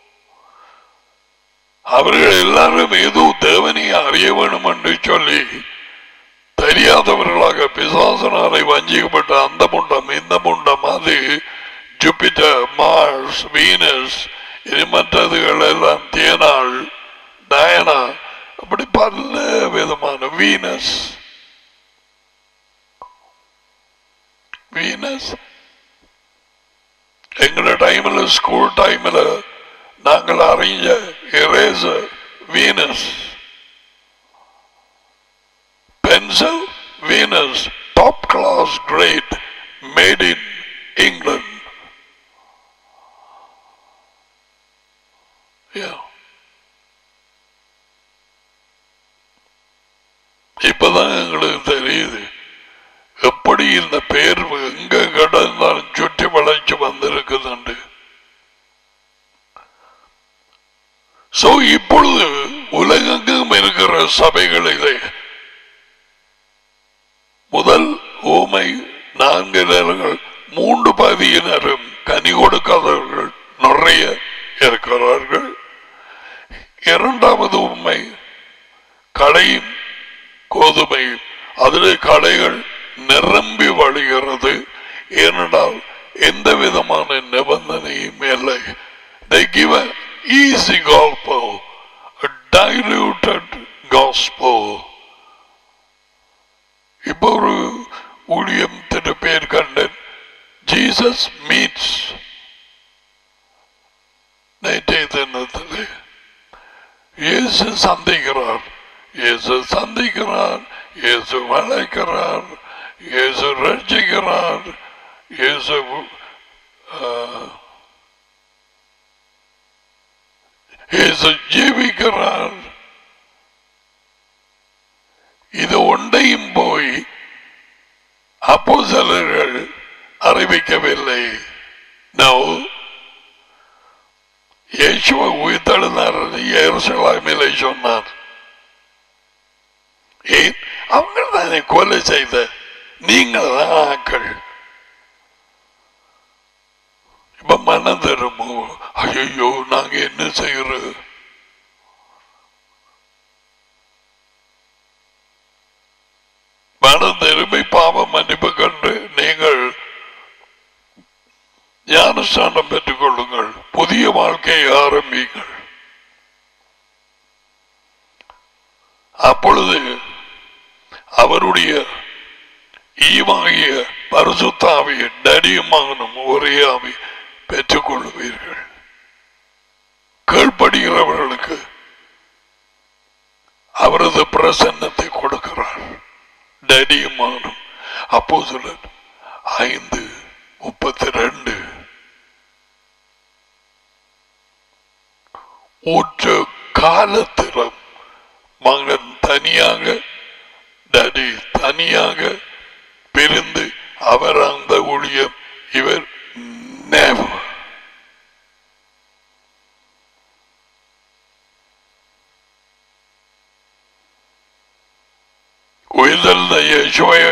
அவர்கள் எல்லாரும் ஏதோ தேவனை அறிய வேணும் என்று சொல்லி தெரியாதவர்களாக பிசாசனாரை வஞ்சிக்கப்பட்ட அந்த முண்டம் இந்த முண்டம் அது ஜூபிட்டர் மார்ஸ் வீனஸ் இது மற்றதுகள் எல்லாம் தேனாள் டயனா அப்படி பல விதமான வீனஸ் வீனஸ் எங்களோட டைம்ல ஸ்கூல் டைம்ல நாங்கள் அறிஞ்ச eraser Venus pencil Venus top class great made in England இப்பதான் எங்களுக்கு தெரியுது எப்படி இந்த பேர் எங்க கடந்தாலும் சுற்றி வளைச்சு வந்திருக்குதுண்டு சோ இப்பொழுது உலகெங்கும் இருக்கிற சபைகளிலே முதல் ஊமை நான்கு நேரங்கள் மூன்று பதியினரும் கனி கொடுக்காதவர்கள் நிறைய இருக்கிறார்கள் இரண்டாவது உண்மை கடையும் கோதுமையும் அதிலே கடைகள் நிரம்பி வழிகிறது ஏனென்றால் எந்த விதமான நிபந்தனையும் இல்லை ஜீசஸ் மீட்ஸ் நேற்றைய தினத்தில் இயேசு சந்திக்கிறார் இயேசு சந்திக்கிறார் இயேசு வளைக்கிறார் இயேசு ரட்சிக்கிறார் இயேசு ஆஹ், இயேசு ஜீவிக்கிறார் இது ஒன்றையும் போய் அப்போஸ்தலர்கள் அறிவிக்கவில்லை நோ இயேசுவ உயிர்த்தெழுந்தார் எருசலாமிலே சொன்னார் ஏன் அவங்க தானே கொலை செய்த நீங்கள் தான் ஆக்கள் இப்ப மனம் தருமோ ஐயோ நாங்க என்ன செய்யறது மனம் திரும்பி பாவ மன்னிப்பு கண்டு நீங்கள் ஞானஸ்தானம் பெற்றுக் கொள்ளுங்கள் புதிய வாழ்க்கையை ஆரம்பிங்கள் அப்பொழுது அவருடைய ஈவாகிய பரிசுத்தாவிய டடியும் மகனும் ஒரே ஆவி பெற்றுக் கொள்ளுவீர்கள் கீழ்ப்படுகிறவர்களுக்கு அவரது பிரசன்னத்தை கொடுக்கிறார் டடியும் மகனும் அப்போ ஐந்து முப்பத்தி ரெண்டு ஊற்று காலத்திலும் மகன் தனியாக டடி தனியாக பிரிந்து அவர் அந்த ஊழியம் இவர் never உயிர்த்தெழுந்த இயேசுவை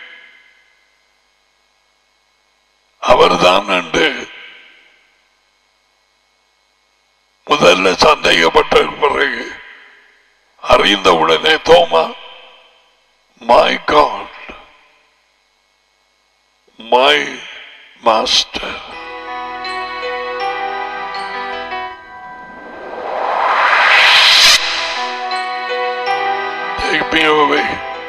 அவர்தான் என்று முதல்ல சந்தேகப்பட்ட பிறகு அறிந்த உடனே தோமா my god my master Take me away.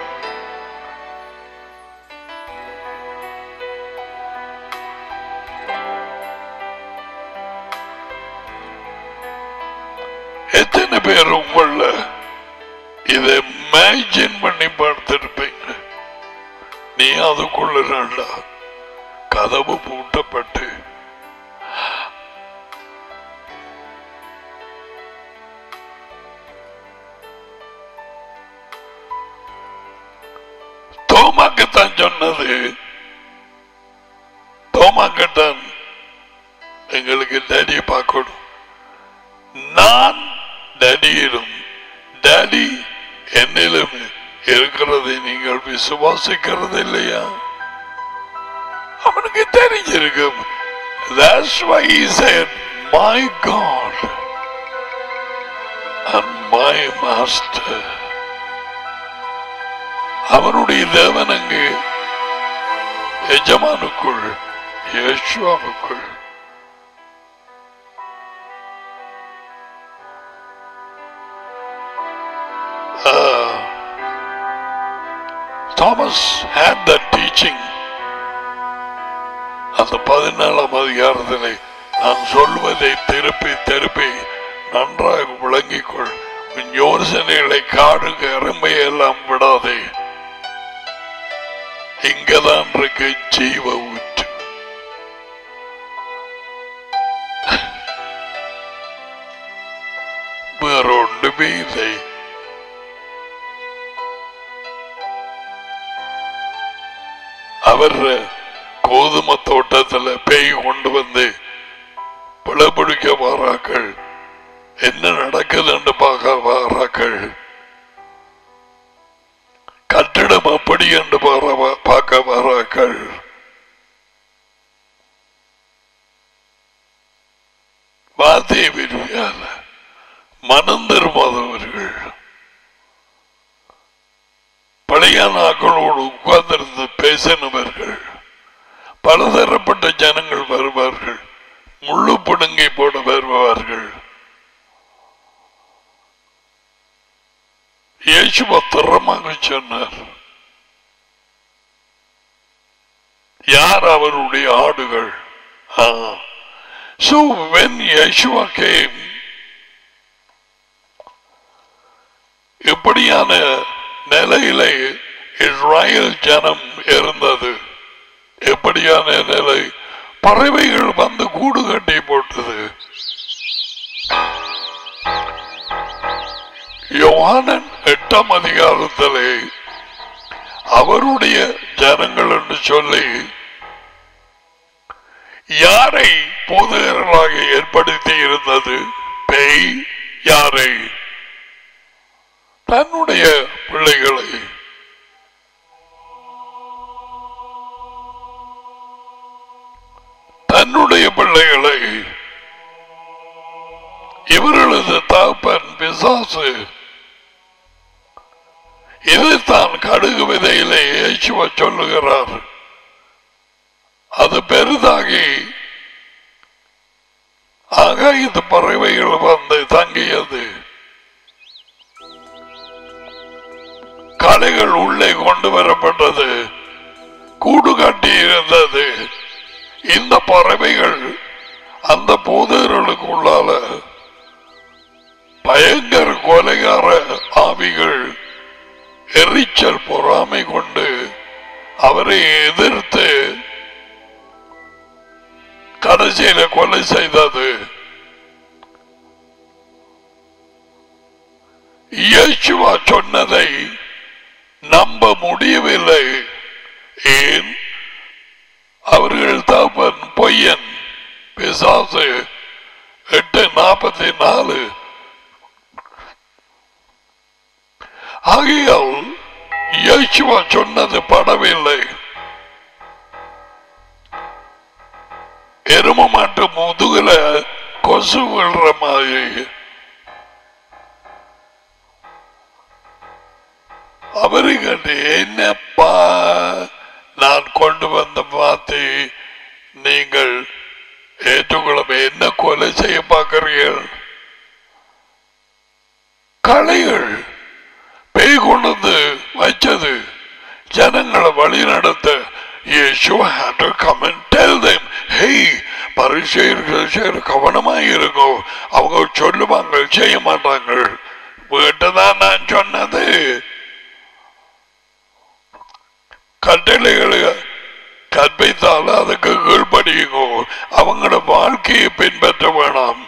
எத்தனை பேர் உங்கள இதை இமேஜின் பண்ணி பார்த்திருப்பீங்க நீ அதுக்குள்ள ரெண்டா கதவு பூட்டப்பட்டு தோமாக்குத்தான் சொன்னது தோமாக்குத்தான் எங்களுக்கு டேடியை பார்க்கணும் நான் டேடியிலும் டேடி என்னிலும் இருக்கிறதை நீங்கள் விசுவாசிக்கிறது இல்லையா அவனுக்கு தெரிஞ்சிருக்கும் That's why he said, My God and my Master. அவனுடைய தேவன் அங்கு எஜமானுக்குள் யேசுவாவுக்குள் Thomas had that teaching. அந்த பதினாலாம் அதிகாரத்திலே நான் சொல்வதை திருப்பி திருப்பி நன்றாக விளங்கிக் கொள் உன் யோசனைகளை காடுக அருமை எல்லாம் விடாதே இங்கதான் இருக்கு ஜீவ ஊற்று வேற ஒன்றுமே இல்லை அவர் கோதுமை தோட்டத்துல பேய் கொண்டு வந்து பிளபிடிக்க வாராக்கள் என்ன நடக்குதுன்னு பார்க்க வாராக்கள் கட்டிடம் அப்படி என்று பார- பார்க்க வாராக்கள் வார்த்தையை விரும்பியால் மனம் திரும்பாதவர்கள் பழைய நாட்களோடு உட்கார்ந்திருந்து பேசினவர்கள் பலதரப்பட்ட ஜனங்கள் வருவார்கள் முள்ளு பிடுங்கி போட வருவார்கள் இயேசுவ திறமாக சொன்னார் யார் அவருடைய ஆடுகள் ஸோ வென் யசுவா கேம் இப்படியான நிலையிலே இஸ்ராயல் ஜனம் இருந்தது எப்படியான நிலை பறவைகள் வந்து கூடு கட்டி போட்டது யோவானன் எட்டாம் அதிகாரத்திலே அவருடைய ஜனங்கள் என்று சொல்லி யாரை போதகர்களாக ஏற்படுத்தி இருந்தது பேய் யாரை தன்னுடைய பிள்ளைகளை தன்னுடைய பிள்ளைகளை இவர்களது தகப்பன் பிசாசு இதைத்தான் கடுகு விதையிலே இயேசுவ சொல்லுகிறார் அது பெரிதாகி ஆகாயத்து பறவைகள் வந்து தங்கியது கலைகள் உள்ளே கொண்டு வரப்பட்டது கூடு கட்டி இருந்தது இந்த பறவைகள் அந்த போதர்களுக்குள்ளால பயங்கர கொலைகார ஆவிகள் எரிச்சல் பொறாமை கொண்டு அவரை எதிர்த்து கடைசியில கொலை செய்தது இயேசுவா சொன்னதை நம்ப முடியவில்லை ஏன் அவர்கள் தகப்பன் பொய்யன் பிசாசு எட்டு நாற்பத்தி நாலு ஆகையால் இயேசுவா சொன்னது படவில்லை எரும மாட்டு முதுகுல கொசு விழுற மாதிரி அவரு கண்டு என்னப்பா நான் கொண்டு வந்த பார்த்து நீங்கள் ஏற்றுக்கொள்ள என்ன கொலை செய்ய பார்க்கிறீர்கள் கலைகள் பேய் கொண்டு வந்து வச்சது ஜனங்களை வழி நடத்த Yeshua had to come and tell them, hey, பரிசெயர்கள் கவனமாக இருக்கும் அவங்க சொல்லுவாங்க செய்ய மாட்டாங்க வீட்டுதான் நான் சொன்னது கட்டளைகளை கற்பித்தால் அதுக்கு கீழ்படியுங்கோ அவங்களோட வாழ்க்கையை பின்பற்ற வேணாம்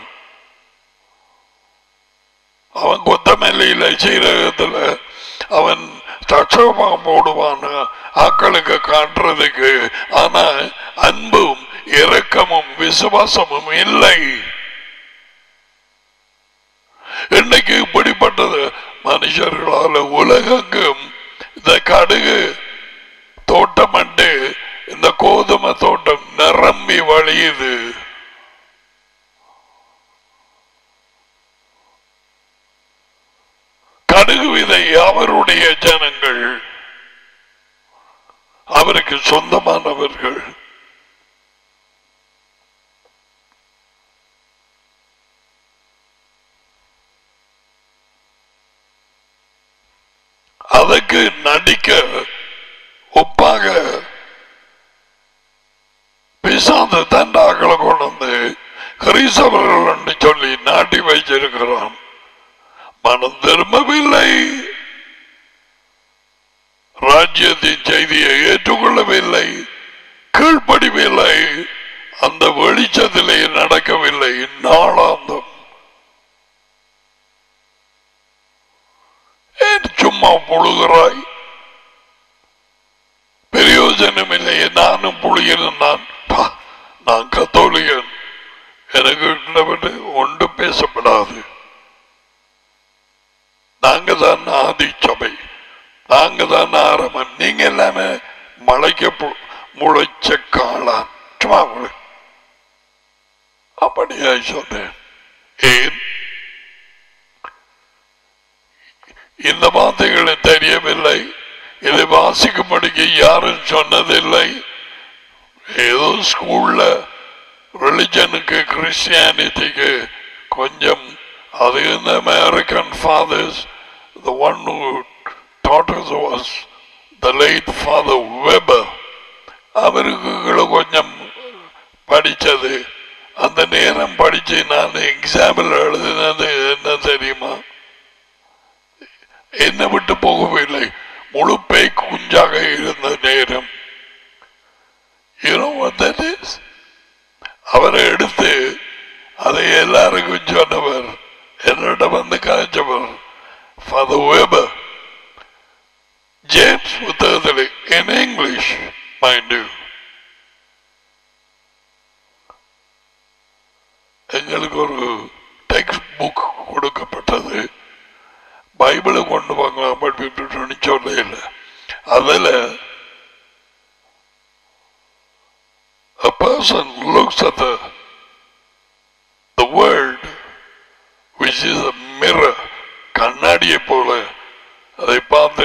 அவன் கொத்தமல்லியில சீரகத்துல அவன் தட்சமா போடுவான் ஆக்களுக்கு காட்டுறதுக்கு ஆனா அன்பும் இரக்கமும் விசுவாசமும் இல்லை இன்னைக்கு இப்படிப்பட்டது மனுஷர்களால உலகெங்கும் இந்த கடுகு தோட்டம் அண்டு இந்த கோதுமை தோட்டம் நிரம்பி வழியுது கடுகு விதை அவருடைய ஜனங்கள் அவருக்கு சொந்தமானவர்கள் அதற்கு நடிக்க ஒப்பாக பிசாந்த தண்டாக்களை கொண்டு வந்து கிறிஸ்தவர்கள் என்று சொல்லி நாட்டி வைச்சிருக்கிறான் மனம் திரும்பவில்லை ராஜ்யத்தின் செய்தியை ஏற்றுக்கொள்ளவில்லை கீழ்ப்படிவில்லை அந்த வெளிச்சத்திலே நடக்கவில்லை நாளாந்தம் ஏன் சும்மா புழுகிறாய் பிரயோஜனம் இல்லையே நானும் புழுகிறேன் நான் பா, நான் கத்தோலிகன் எனக்கு கிட்டப்பட்டு ஒன்றும் பேசப்படாது நாங்க தான் ஆதி சபை நாங்க தான் ஆரம்பம் நீங்க எல்லாமே மலைக்க பு- முளைச்ச காளான் சும்மா விடு. அப்படியா சொன்னேன் ஏன் இந்த வார்த்தைகளை தெரியவில்லை இதை வாசிக்கும்படிக்கு யாரும் சொன்னதில்லை ஏதோ ஸ்கூல்ல ரிலிஜனுக்கு கிறிஸ்டியானிட்டிக்கு கொஞ்சம் அது இந்த American fathers the one who taught us was the late father Weber அவருக்கு கொஞ்சம் படிச்சது அந்த நேரம் படிச்சு நான் எக்ஸாம்பிள் எழுதினது என்ன தெரியுமா என்னை விட்டு போகவில்லை முழு பேய் குஞ்சாக இருந்த நேரம் You know what that is? அவரை எடுத்து அதை எல்லாருக்கும் சொன்னவர் என்னிடம் வந்து காய்ச்சவர் ஃபாதர் வேபர் ஜேம்ஸ் புத்தகத்தில் இன் இங்கிலீஷ் மைண்ட் யூ எங்களுக்கு ஒரு டெக்ஸ்ட் புக் கொடுக்கப்பட்டது பைபிளை கொண்டு வாங்கலாம் படிப்பிட்டு சொல்ல இல்லை அதில் a person looks at the the world which is a mirror கண்ணாடியை போல அதை பார்த்து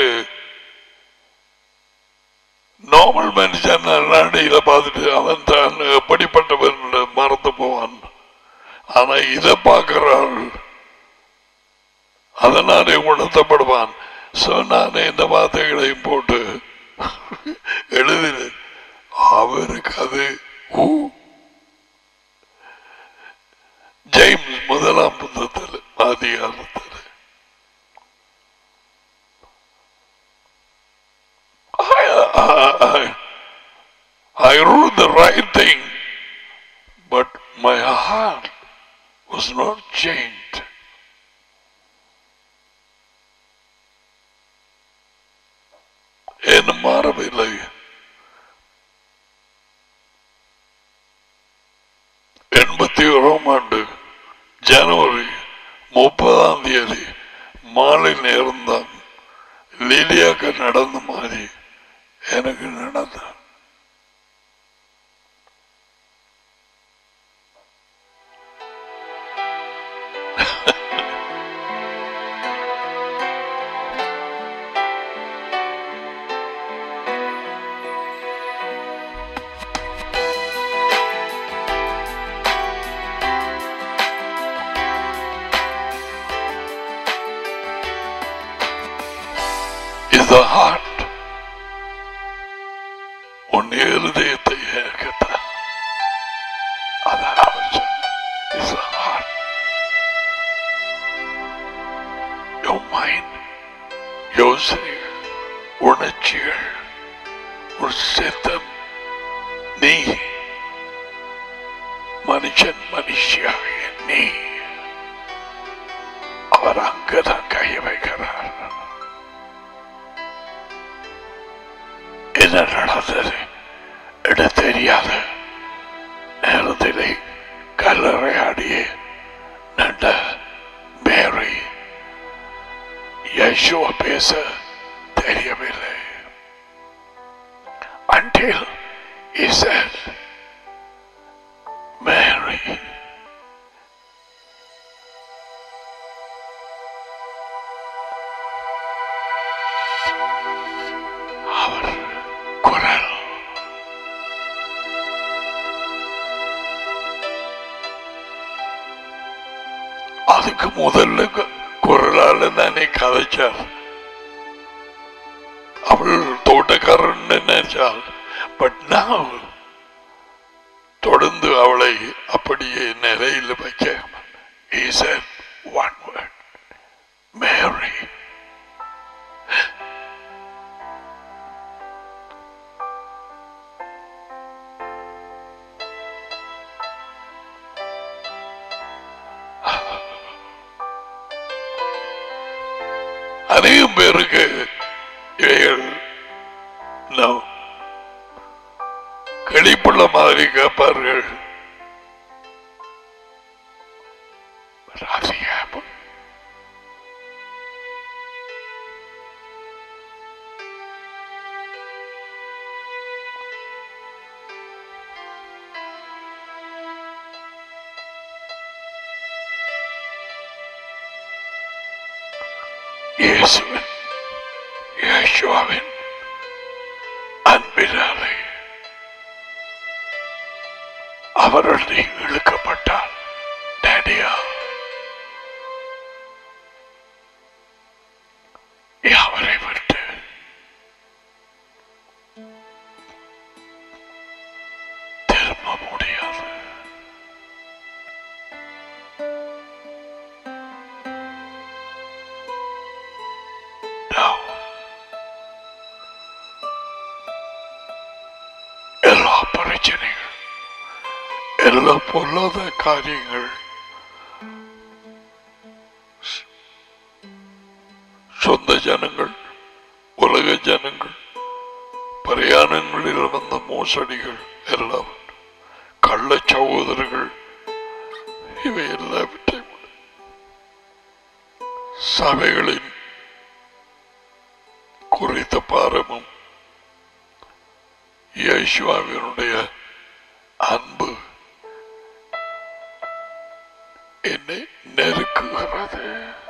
நார்மல் மனுஷன் கண்ணாடியில பார்த்துட்டு அவன் தான் எப்படிப்பட்டவன் என்று மறந்து போவான் ஆனா இதை பார்க்கிறாள் அதனாலே உணர்த்தப்படுவான் சோ நான் இந்த வார்த்தைகளையும் போட்டு எழுதினேன் அவருக்கு அது ஊ. ஜேம்ஸ் முதலாம் புத்தகத்தில் அதிகாரத்தில் I, I, I, I wrote the right thing, but my heart was not changed. என்ன மாறவில்லை எண்பத்தி ஓராம் ஆண்டு ஜனவரி முப்பதாம் தேதி மாலை நேரம்தான் லீலியாக்கு நடந்த மாதிரி எனக்கு நடந்த is the heart. உன் இருதயத்தை ஏற்கத்த அதான் அவர் சொன்ன is the heart. Your mind, யோசனைகள் உணர்ச்சிகள் உன் சித்தம் நீ மனுஷன் மனுஷியாகிய நீ அவர் அங்கதான் கை வைக்கிறார் என்ன நடந்தது இட தெரியாத நேரத்திலே கல்லறையாடியே நட மேரி யேசுவ பேச தெரியவில்லை until he said Mary அவர் குரல் அதுக்கு முதல்ல கு- குரலால தானே கதைச்சார் அவள் தோட்டக்காரன் நினைச்சாள் பட் நான் தொடர்ந்து அவளை அப்படியே நிலையில் வைக்க He said one word, Mary. அநேகம் பேருக்கு இவைகள் no. கிளிப்புள்ள மாதிரி கேட்பார்கள் But nothing happened. இயேசுவின் இயேசுவின் அன்பினாலே அவருடைய இழுக்கப்பட்டார் டேடியா அவரை விட்டு எல்லா பொல்லாத காரியங்கள் சொந்த ஜனங்கள் உலக ஜனங்கள் பிரயாணங்களில் வந்த மோசடிகள் எல்லாம் கள்ள சகோதரர்கள் இவை எல்லாவற்றையும் சபைகளின் குறித்த பாரமும் இயேசுவாவினுடைய அன்பு என்னை நெருக்குகிறது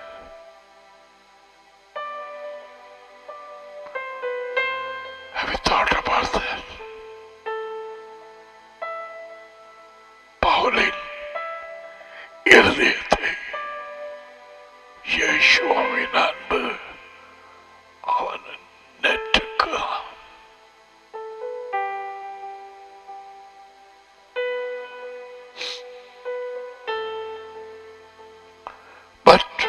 Have you thought about that? பவுலின் இருதயத்தை இயேசுவின் அன்பு அவன் நெற்றுக்கிறான் பட்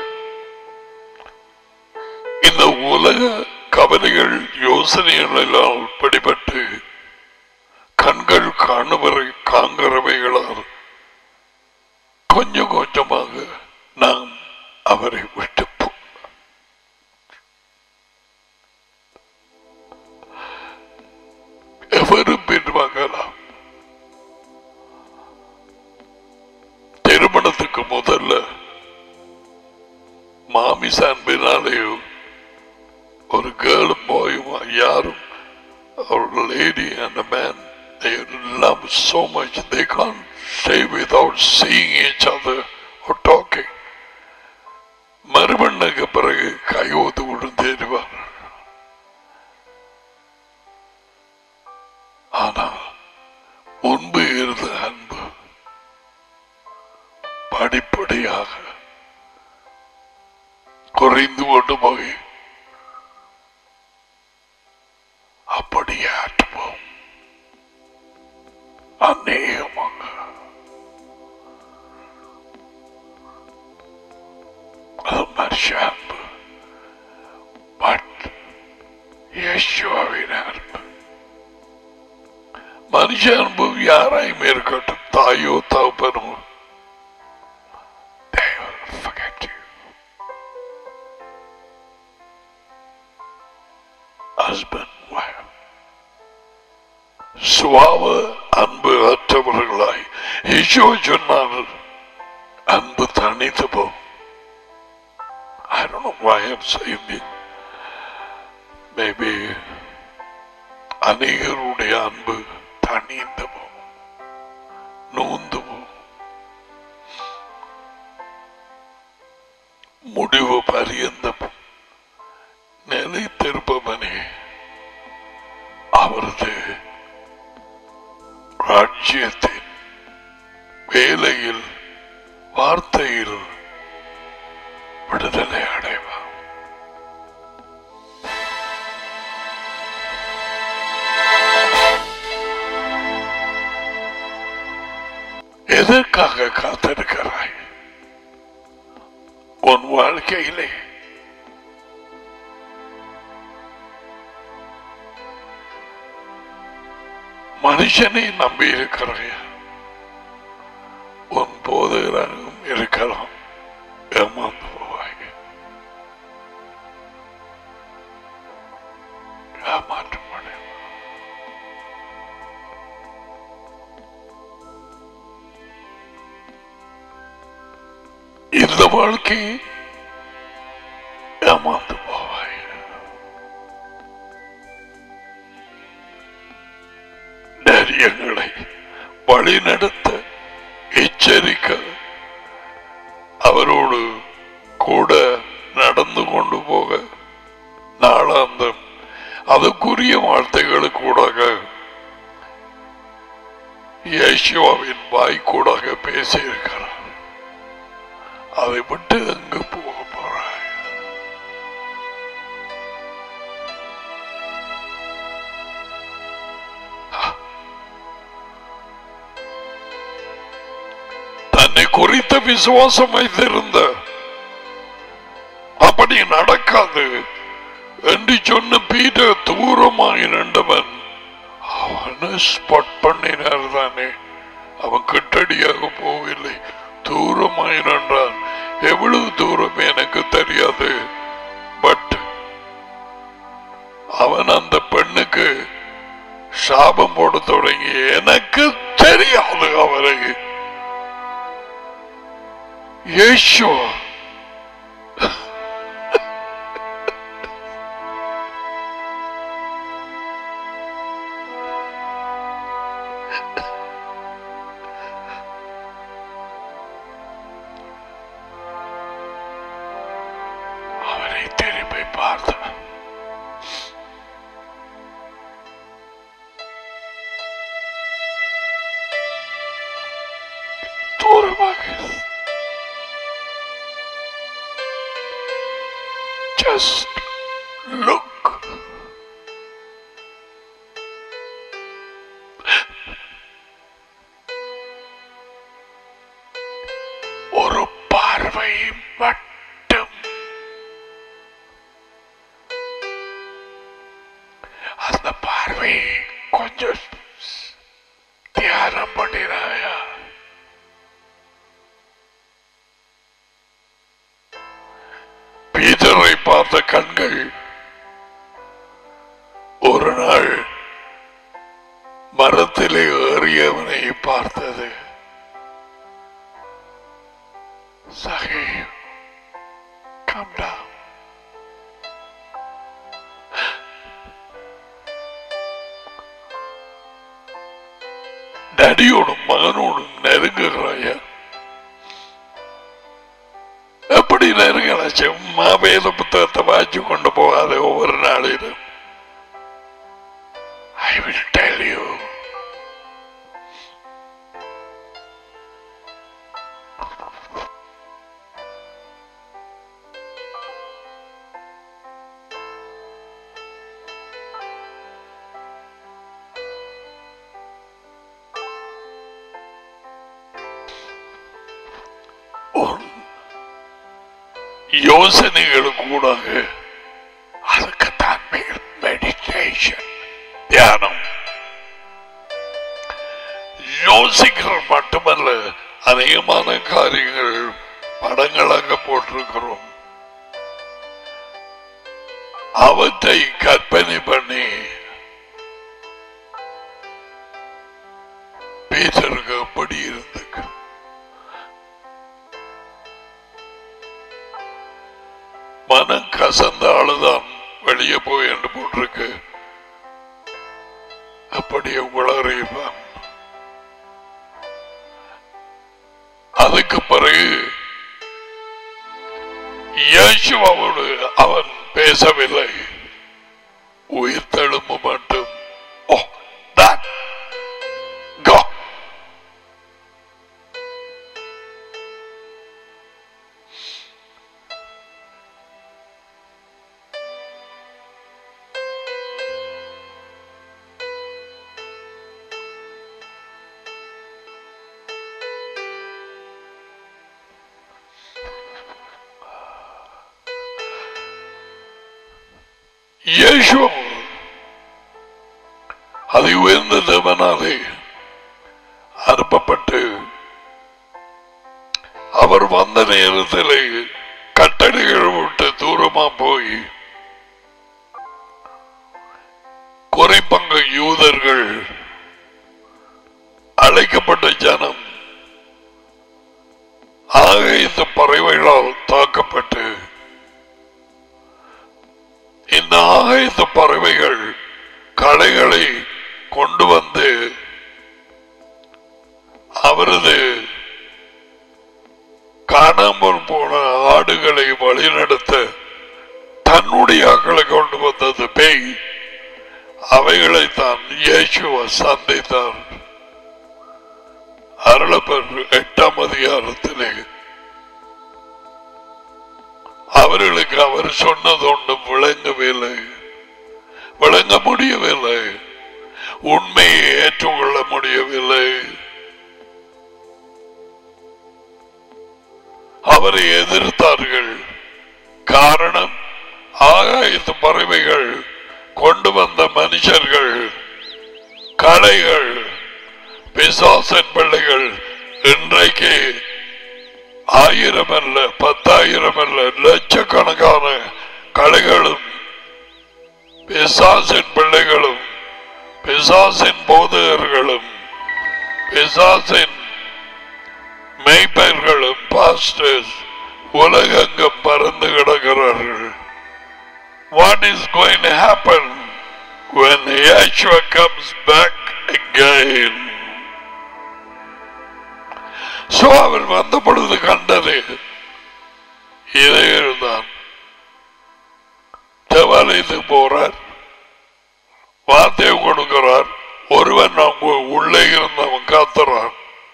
இந்த உலக கவலைகள் யோசனைகளால் பிடிபட்டு கண்கள் காணுவரை காண்கிறவைகளால் கொஞ்சம் கொஞ்சமாக நாம் அவரை விட்டு போ- எவரும் பின்வாங்கலாம் திருமணத்துக்கு முதல்ல மாமிச அன்பினாலேயும் ஒரு கேர்ளும் பாயும் யாரும் ஒரு lady and man they love so much they can't stay without seeing each other or talking மறுபண்ணுக்கு பிறகு கையோத்து விழுந்தேருவார் ஆனால் முன்பு இருந்த அன்பு படிப்படியாக குறைந்து கொண்டு போய் அப்படியே ஆற்றுவோம் அநேகமாக அது மனுஷ அன்பு பட் யேசுவின் அன்பு மனுஷ அன்பு யாராயும் இருக்கட்டும் தாயோ தகப்பனோ they will forget you. Husband, wife. சுவாவ அன்பு அற்றவர்களாய் ஈசோ சொன்னார் அன்பு தனித்து போ I don't know why I'm saying this. Maybe அநேகருடைய அன்பு தனிந்து போ நூந்து போ முடிவு பரியந்தம் நிலைத்திருப்பவனே அவரது ராஜ்யத்தின் வேலையில் வார்த்தையில் விடுதலை அடைவான் எதற்காக காத்திருக்கிறாய் உன் வாழ்க்கையிலே மனுஷனை நம்பி இருக்கிறாய் உன் போதகராகவும் இருக்கலாம் ஏமாந்து போவாய் ஏமாற்றம் அடைவாய். இந்த வாழ்க்கை ஏமாந்து போவாய் நரியங்களை வழிநடத்த எச்சரிக்க அவரோடு கூட நடந்து கொண்டு போக நாளாந்தம் அதுக்குரிய வார்த்தைகளுக்கு கூடாக இயேசுவாவின் வாய்க்கூடாக பேசியிருக்கிறார் அதை விட்டு எங்கு போக போறாய் தன்னை குறித்த விசுவாசம் வைத்திருந்த அப்படி நடக்காது என்று சொன்ன பீட தூரமாய் நின்றவன் அவனை ஸ்பாட் பண்ணினார் தானே அவன் கிட்டடியாக போகவில்லை தூரமாய் நின்றான் எவ்வளவு தூரம் எனக்கு தெரியாது பட் அவன் அந்த பெண்ணுக்கு சாபம் போட தொடங்கி எனக்கு தெரியாது அவரை இயேசுவா அவரை திரும்பி பார்த்தான் தூரமாக just look ஒரு பார்வை மட்டும் அந்த பார்வை கொஞ்சம் தியானம் பண்ணினாயா பீதரை பார்த்த கண்கள் ஒரு நாள் மரத்திலே ஏறியவனை பார்த்தது சகே come down நடியோடும் மகனோடும் நெருங்குகிறாயா எப்படி நெருங்கலாம் சும்மா வேத புத்தகத்தை வாய்ச்சி கொண்டு போகாத ஒவ்வொரு நாளிலும் ஐ வில் டெல் யூ யோசனைகளுக்கு கூடாக அதுக்குத்தான் மெடிடேஷன் தியானம் யோசிக்கிறது மட்டுமல்ல அநேகமான காரியங்கள் படங்களாக போட்டிருக்கிறோம் அவற்றை கற்பனை பண்ணி பேசருக்கு அப்படி இருந்துக்கு மனம் கசந்த ஆளுதான் வெளியே போய் என்று போட்டிருக்கு அப்படியே உளறிவான் அதுக்கு பிறகு இயேசுவோடு அவன் பேசவில்லை உயிர் தழும்பு மட்டும் ஓ that go இயேசு அதை உயர்ந்த தேவனாலே அனுப்பப்பட்டு அவர் வந்த நேரத்திலே கட்டளைகள் விட்டு தூரமா போய் குறைப்பங்கு யூதர்கள் அழைக்கப்பட்ட ஜனம் ஆக இந்த பறவைகளால் தாக்கப்பட்டு இந்த ஆகாயத்து பறவைகள் களைகளை கொண்டு வந்து அவரது காணாமல் போன ஆடுகளை வழிநடத்த தன்னுடைய ஆக்களை கொண்டு வந்தது பேய் அவைகளை தான் இயேசுவ சந்தித்தார் அருளப்பர் எட்டாம் அதிகாரத்திலே அவர்களுக்கு அவர் சொன்னது ஒன்றும் விளங்கவில்லை விளங்க முடியவில்லை உண்மையை ஏற்றுக்கொள்ள முடியவில்லை அவரை எதிர்த்தார்கள் காரணம் ஆகாயத்து பறவைகள் கொண்டு வந்த மனுஷர்கள் கலைகள் பிசாசன் பிள்ளைகள் இன்றைக்கு ஆயிரம் அல்ல பத்தாயிரம் அல்ல லட்சக்கணக்கான கலைகளும் பிசாசின் பிள்ளைகளும் பிசாசின் போதகர்களும் பிசாசின் மெய்ப்பர்களும் பாஸ்டர்ஸ் உலகெங்கும் பறந்து கிடக்கிறார்கள் What is going to happen when Yeshua comes back again? So அவர் வந்த பொழுது கண்டது இதைதான் தேவாலயத்துக்கு போறார் வார்த்தையை கொடுக்கிறார் ஒருவன் அவங்க உள்ளே இருந்தவன் காத்துறான்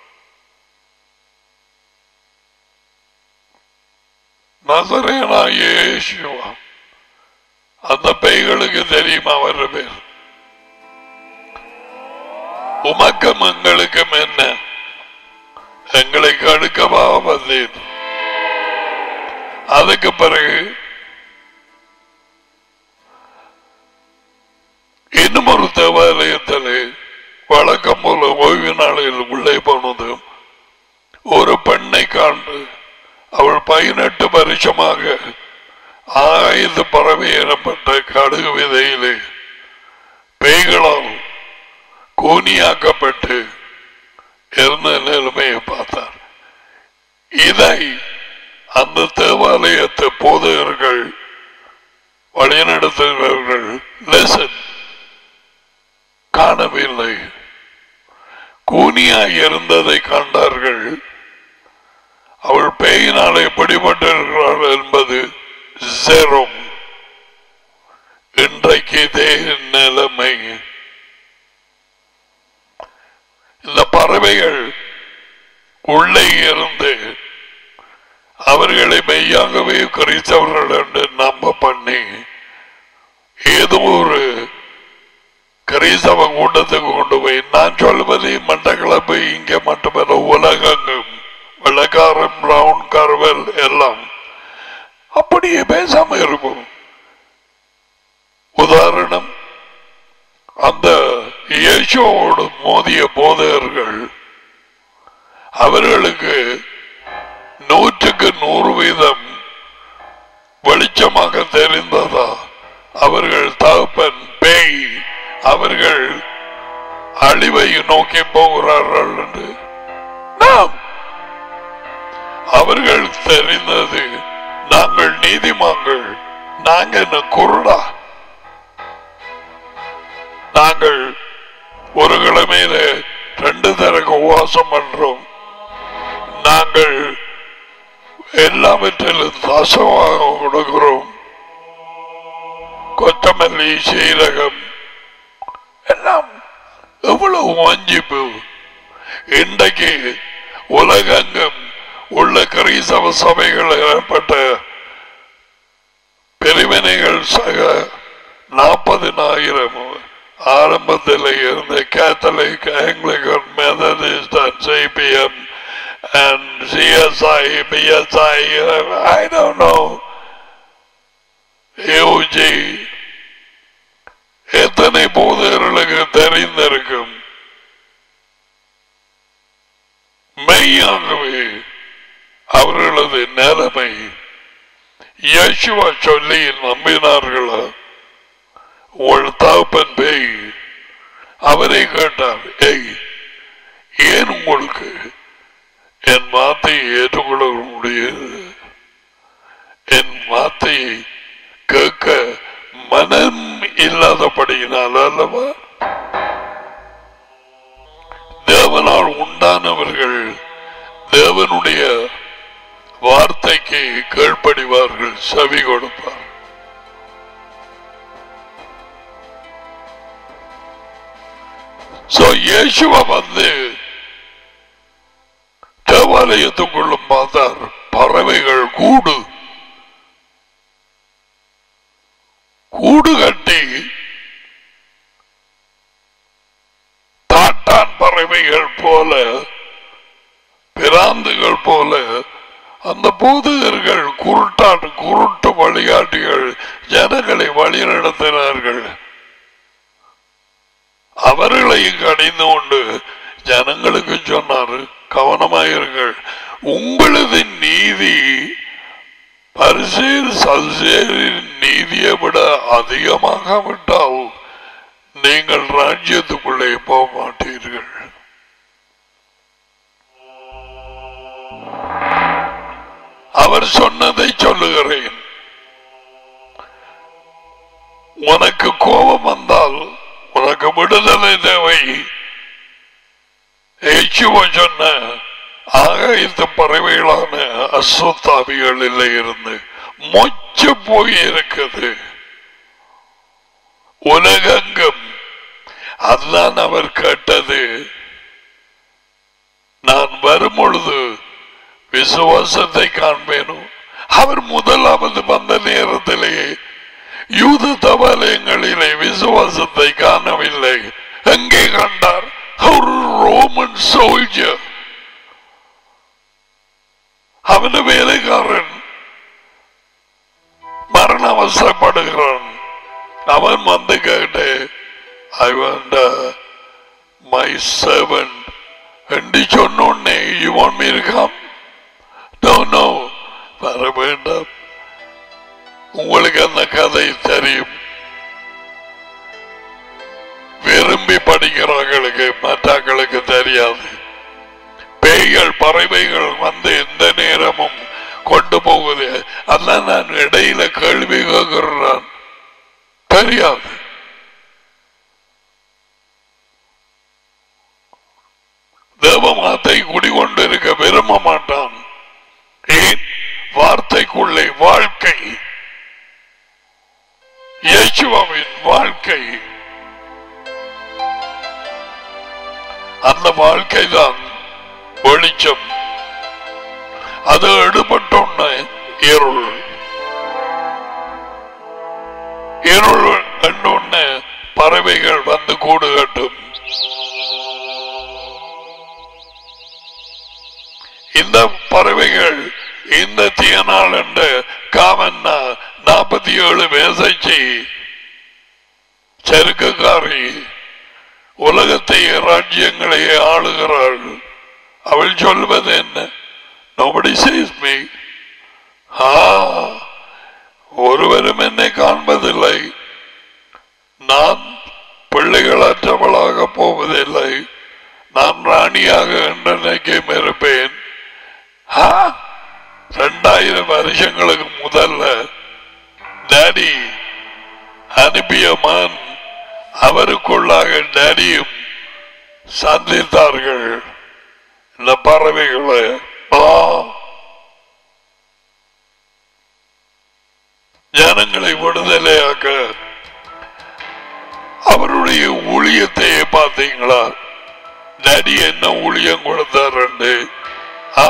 நசரேனாகிய இயேசுவா அந்த பேய்களுக்கு தெரியுமா அவர் பேர் உமக்கம் எங்களுக்கும் என்ன எங்களை கடுக்கவா வந்தேன் அதுக்கு பிறகு இன்னும் ஒரு தேவாலயத்தில் வழக்கம் போல ஓய்வு நாளில் உள்ளே போனதும் ஒரு பெண்ணை காண்டு அவள் பதினெட்டு வருஷமாக ஆயுத பறவை எனப்பட்ட கடுகு விதையிலே பேய்களால் கூனியாக்கப்பட்டு இருந்த நிலைமையை பார்த்தார் இதை அந்த தேவாலயத்து போதகர்கள் வழிநடத்துகிறவர்கள் லெசன் காணவில்லை கூனியாய் இருந்ததை கண்டார்கள் அவள் பேயினால் எப்படிப்பட்டிருக்கிறாள் என்பது செரும் இன்றைக்கு இதே நிலைமை இந்த பறவைகள் உள்ளே இருந்து அவர்களை மெய்யாகவே குறித்தவர்கள் என்று நம்ப பண்ணி ஏதோ ஒரு கிறிஸ்தவ கூட்டத்துக்கு கொண்டு போய் நான் சொல்வது மட்டக்களப்பு இங்க மட்டுமல்ல உலகங்கும் வெள்ளக்காரன் பிரவுன் கருவல் எல்லாம் அப்படியே பேசாம இருக்கும் உதாரணம் அந்த இயேசுவோடு மோதிய போதகர்கள் அவர்களுக்கு நூற்றுக்கு நூறு வீதம் வெளிச்சமாக தெரிந்ததா அவர்கள் தகப்பன் பேய் அவர்கள் அழிவை நோக்கி போகிறார்கள் என்று நாம் அவர்கள் தெரிந்தது நாங்கள் நீதிமான்கள் நாங்க என்ன குருடா நாங்கள் ஒரு கிழமையில ரெண்டு தரக்கு உபவாசம் பண்றோம் நாங்கள் எல்லாவற்றிலும் தசமாக கொடுக்கிறோம் கொத்தமல்லி சீரகம் எல்லாம் எவ்வளவு வஞ்சிப்பு இன்றைக்கு உலகெங்கும் உள்ள கிறிஸ்தவ சபைகள் ஏற்பட்ட பிரிவினைகள் சக நாற்பதினாயிரம் ஆரம்பத்தில் இருந்த Catholic Anglican Methodist and CPM and CSI, BSI, I don't know, AOG, எத்தனை போதர்களுக்கு தெரிந்திருக்கும் மெய்யாகவே அவர்களது நிலைமை யேசுவா சொல்லி நம்பினார்களா உங்கள் தகப்பன் பேய் அவரை கேட்டார் ஏய் ஏன் உங்களுக்கு என் வார்த்தையை ஏற்றுக்கொள்ள முடியாது என் வார்த்தையை கேட்க மனம் இல்லாதபடியினால் அல்லவா தேவனால் உண்டானவர்கள் தேவனுடைய வார்த்தைக்கு கீழ்ப்படிவார்கள் செவி கொடுப்பார் So, இயேசுவ வந்து தேவாலயத்துக்குள்ளும் பார்த்தார் பறவைகள் கூடு கூடு கட்டி தாட்டான் பறவைகள் போல பிராந்துகள் போல அந்த போதகர்கள் குருட்டான் குருட்டு வழிகாட்டிகள் ஜனங்களை வழிநடத்தினார்கள் அவர்களையும் கடிந்து கொண்டு ஜனங்களுக்கு சொன்னாரு கவனமாயிருங்கள் உங்களது நீதி பரிசேர் சல்சேரின் நீதியை விட அதிகமாக விட்டால் நீங்கள் ராஜ்யத்துக்குள்ளே போக மாட்டீர்கள் அவர் சொன்னதை சொல்லுகிறேன் உனக்கு கோபம் வந்தால் உனக்கு விடுதலை தேவை ஏச்சுவ சொன்ன ஆகாயத்து பறவைகளான அசுத்தாவிகளில் இருந்து மொச்சு போய் இருக்குது உலகெங்கும் அதுதான் அவர் கேட்டது நான் வரும் பொழுது விசுவாசத்தை காண்பேனோ அவர் முதலாவது வந்த நேரத்திலேயே யூத தபாலயங்களிலே விசுவாசத்தை காணவில்லை எங்கே கண்டார் ஒரு ரோமன் சோல்ஜர் அவன வேலைக்காரன் மரண அவசரப்படுகிறான் அவன் வந்து கேட்டு ஐ வாண்ட் மை செவன் என்று சொன்னோடனே இவன் இருக்கான் நோ நோ வர வேண்டாம் உங்களுக்கு அந்த கதை தெரியும் விரும்பி படிக்கிறவர்களுக்கு மற்றவர்களுக்கு தெரியாது பேய்கள் பறவைகள் வந்து எந்த நேரமும் கொண்டு போகுது அதான் நான் இடையில கேள்வி கேட்கிறான் தெரியாது தேவமாத்தை குடிகொண்டிருக்க விரும்ப மாட்டான் ஏன் வார்த்தைக்குள்ளே வாழ்க்கை இயேசுவாவின் வாழ்க்கை அந்த வாழ்க்கை தான் வெளிச்சம் அது எடுபட்டோன்ன இருள் இருள் கண்டோன்ன பறவைகள் வந்து கூடு கட்டும் இந்த பறவைகள் இந்த தீயநாள் என்ற காமன்னா நாற்பத்தி ஏழு மேசைச்சி செருக்குக்காரி உலகத்தை ராஜ்யங்களை ஆளுகிறாள் அவள் சொல்வது என்ன நோபடி says me ஆ ஒருவரும் என்னை காண்பதில்லை நான் பிள்ளைகளற்றவளாக போவதில்லை நான் ராணியாக என்றைக்கும் இருப்பேன் ஆ, ரெண்டாயிரம் வருஷங்களுக்கு முதல்ல டாடி அனுப்பிய மகன் அவருக்குள்ளாக டாடியும் சந்தித்தார்கள் இந்த பறவைகளை ஆ, ஜனங்களை விடுதலையாக்க அவருடைய ஊழியத்தை பார்த்தீங்களா டாடி என்ன ஊழியம் கொடுத்தாரு ஆ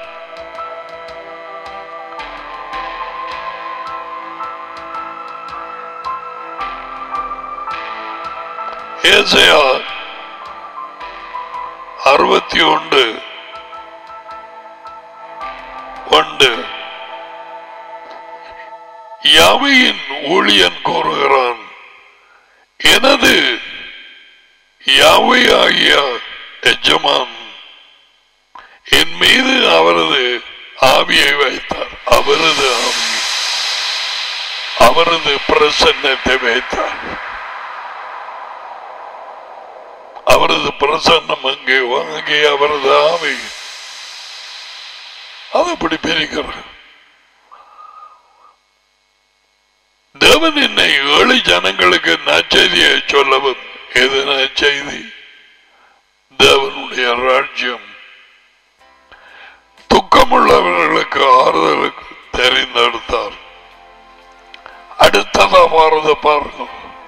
ஏசையா அறுபத்தி ஒன்று ஒன்று யாவையின் ஊழியன் கூறுகிறான் எனது யாவை ஆகிய எஜமான் என் மீது அவரது ஆவியை வைத்தார் அவரது ஆவி அவரது பிரசன்னத்தை வைத்தார் அவரது பிரசன்னம் அங்கே அங்கே அவரது ஆவி அது அப்படி பிரிக்கிறார் தேவன் என்னை ஏழு ஜனங்களுக்கு நற்செய்தியை சொல்லவும் எது நற்செய்தி தேவனுடைய ராஜ்யம் துக்கமுள்ளவர்களுக்கு ஆறுதலுக்கு தெரிந்தெடுத்தார் அடுத்ததா பாரத பாருங்க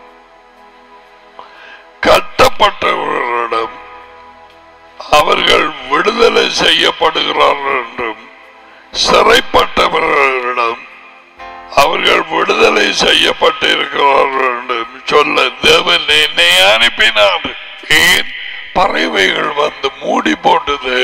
கட்டப்பட்டவர்களிடம் அவர்கள் விடுதலை செய்யப்படுகிறார்கள் என்றும் சிறைப்பட்டவர்களிடம் அவர்கள் விடுதலை செய்யப்பட்டிருக்கிறார்கள் என்றும் சொல்ல தேவன் என்னை அனுப்பினார் ஏன் பறவைகள் வந்து மூடி போட்டது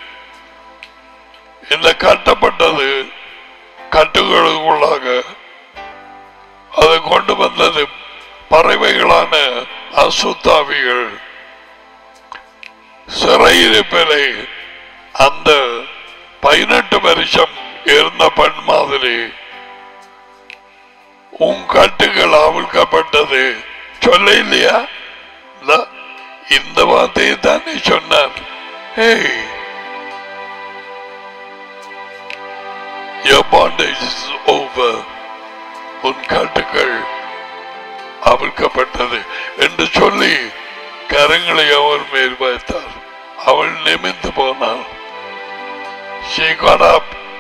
இந்த கட்டப்பட்டது கட்டுகளுக்குள்ளாக அதை கொண்டு வந்தது பறவைகளான அசுத்தாவிகள் சிறையிருப்பிலே அந்த பதினெட்டு வருஷம் இருந்த பெண் மாதிரி உன் கட்டுகள் அவிழ்க்கப்பட்டது சொல்ல இல்லையா இல்ல, இந்த வார்த்தையை தானே சொன்னார் ஏய் your bondage is over உன் கட்டுகள் அவிழ்க்கப்பட்டது என்று சொல்லி கரங்களை அவர் மேல் வைத்தார் அவள் நிமிந்து போனாள் She got up.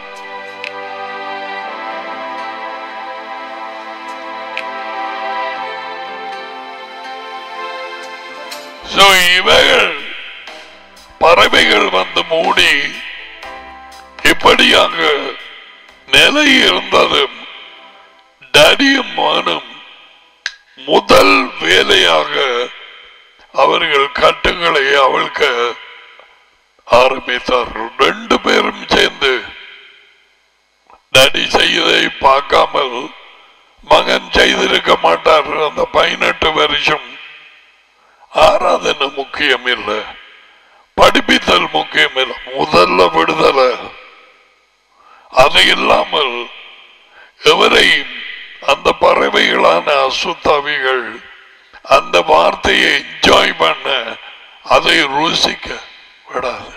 So இவைகள் பறவைகள் வந்து மூடி இப்படியாக நிலை இருந்ததும் டடியும் மகனும் முதல் வேலையாக அவர்கள் கட்டுகளை அவிழ்க்க ஆரம்பித்தார்கள் ரெண்டு பேரும் சேர்ந்து டடி செய்வதை பார்க்காமல் மகன் செய்திருக்க மாட்டார் அந்த பதினெட்டு வருஷம் ஆராதனை முக்கியம் இல்லை படிப்பித்தல் முக்கியம் இல்லை முதல்ல விடுதலை அது இல்லாமல் எவரையும் அந்த பறவைகளான அசுத்தாவிகள் அந்த வார்த்தையை என்ஜாய் பண்ண அதை ருசிக்க விடாது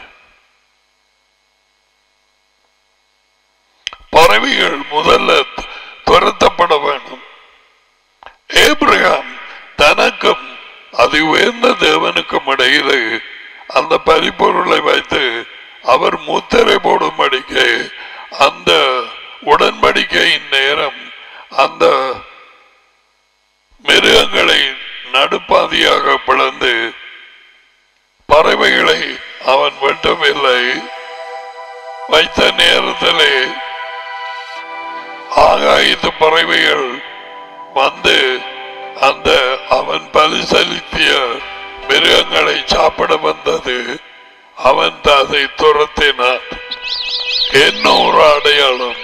பறவைகள் முதல்ல துரத்தப்பட வேண்டும் ஏப்ரகாம் தனக்கும் அதி உயர்ந்த தேவனுக்கும் இடையிலே அந்த பரிபொருளை வைத்து அவர் முத்திரை போடும்படிக்கு அந்த உடன்படிக்கையின் நேரம் அந்த மிருகங்களை நடுப்பாதியாக பிளந்து பறவைகளை அவன் வெட்டவில்லை வைத்த நேரத்திலே ஆகாயத்து பறவைகள் வந்து அந்த அவன் பரிசலித்திய மிருகங்களை சாப்பிட வந்தது அவன் அதை துரத்தினான் என்ன ஒரு அடையாளம்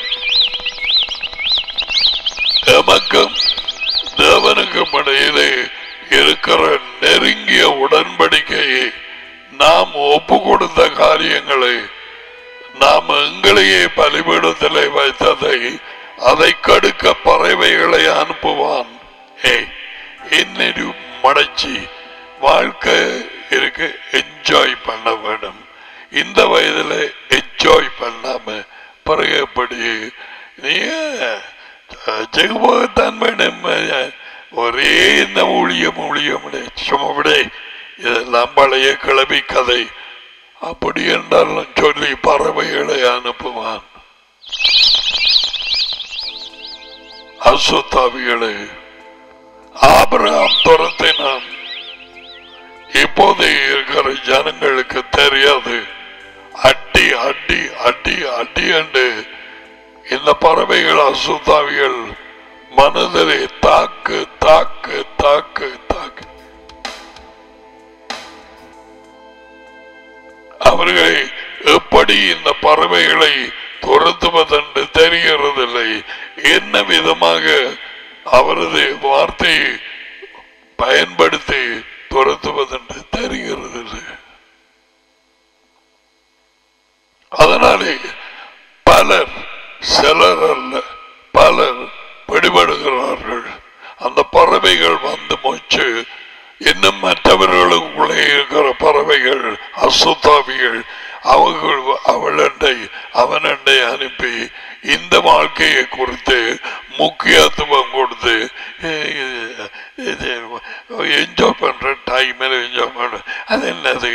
எமக்கும் தேவனுக்கும் இடையிலே இருக்கிற நெருங்கிய உடன்படிக்கையை நாம் ஒப்பு கொடுத்த காரியங்களை நாம் எங்களையே பலிபீடத்திலே வைத்ததை அதை கடுக்க பறவைகளை அனுப்புவான் ஏய் என்னடி மடைச்சி வாழ்க்கை இருக்கு என்ஜாய் பண்ண வேண்டும் இந்த வயதுல என்ஜாய் பண்ணாம பிறகு எப்படி நீ ஜெகபோகத்தான் வேணும் ஒரே இந்த ஊழியம் ஊழியம் சும்மா விட இதெல்லாம் பழைய கிளவி கதை அப்படி என்றாலும் சொல்லி பறவைகளை அனுப்புவான் அசுத்தாவிகளை ஆபிரகாம் துரத்தினான் இப்போது இருக்கிற ஜனங்களுக்கு தெரியாது அட்டி அட்டி அட்டி அட்டி என்று இந்த பறவைகள் அசுத்தாவிகள் மனதிலே தாக்கு தாக்கு தாக்கு தாக்கு அவர்களை எப்படி இந்த பறவைகளை துரத்துவதென்று தெரிகிறதில்லை என்ன விதமாக அவரது வார்த்தையை பயன்படுத்தி துரத்துவதென்று தெரிகிறதில்லை அதனாலே பலர் சிலர் அல்ல பலர் பிடிபடுகிறார்கள் அந்த பறவைகள் வந்து மொச்சு இன்னும் மற்றவர்களுக்குள்ளே இருக்கிற பறவைகள் அசுத்தாவிகள் அவர்கள் அவளண்டை அவனண்டை அனுப்பி இந்த வாழ்க்கையை குறித்து முக்கியத்துவம் கொடுத்து என்ஜாய் பண்ற டைமில் என்ஜாய் பண்ற அது என்னது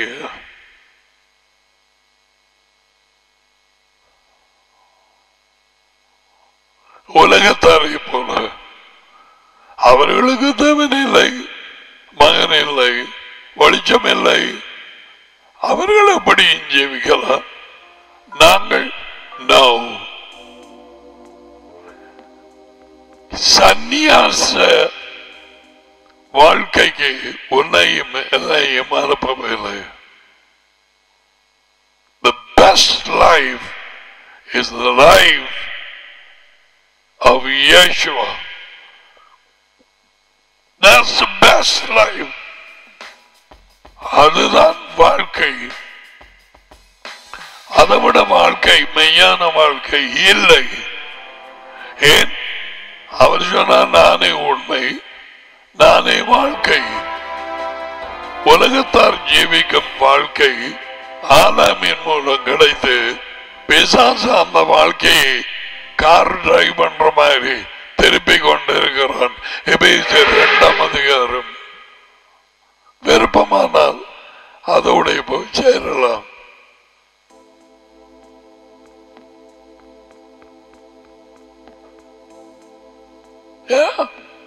உலகத்தாரை போல அவர்களுக்கு தேவன் இல்லை மகன் இல்லை வெளிச்சம் இல்லை அவர்கள் எப்படி ஜீவிக்கலாம் நாங்கள் நோ சந்நியாச வாழ்க்கைக்கு உன்னையும் என்னையும் அனுப்பவில்லை The best life is the life of Yeshua. That's the best life. அதுதான் வாழ்க்கை அதைவிட வாழ்க்கை மெய்யான வாழ்க்கை இல்லை ஏன் அவர் சொன்னார் நானே உண்மை நானே வாழ்க்கை உலகத்தார் ஜீவிக்கும் வாழ்க்கை ஆலாமின் மூலம் கிடைத்து பிசாசு அந்த வாழ்க்கையை கார் டிரைவ் பண்ற மாதிரி திருப்பி கொண்டிருக்கிறான் எபேசியர் இரண்டாம் அதிகாரம் விருப்பமானால் அதோட போய் சேரலாம் Yeah.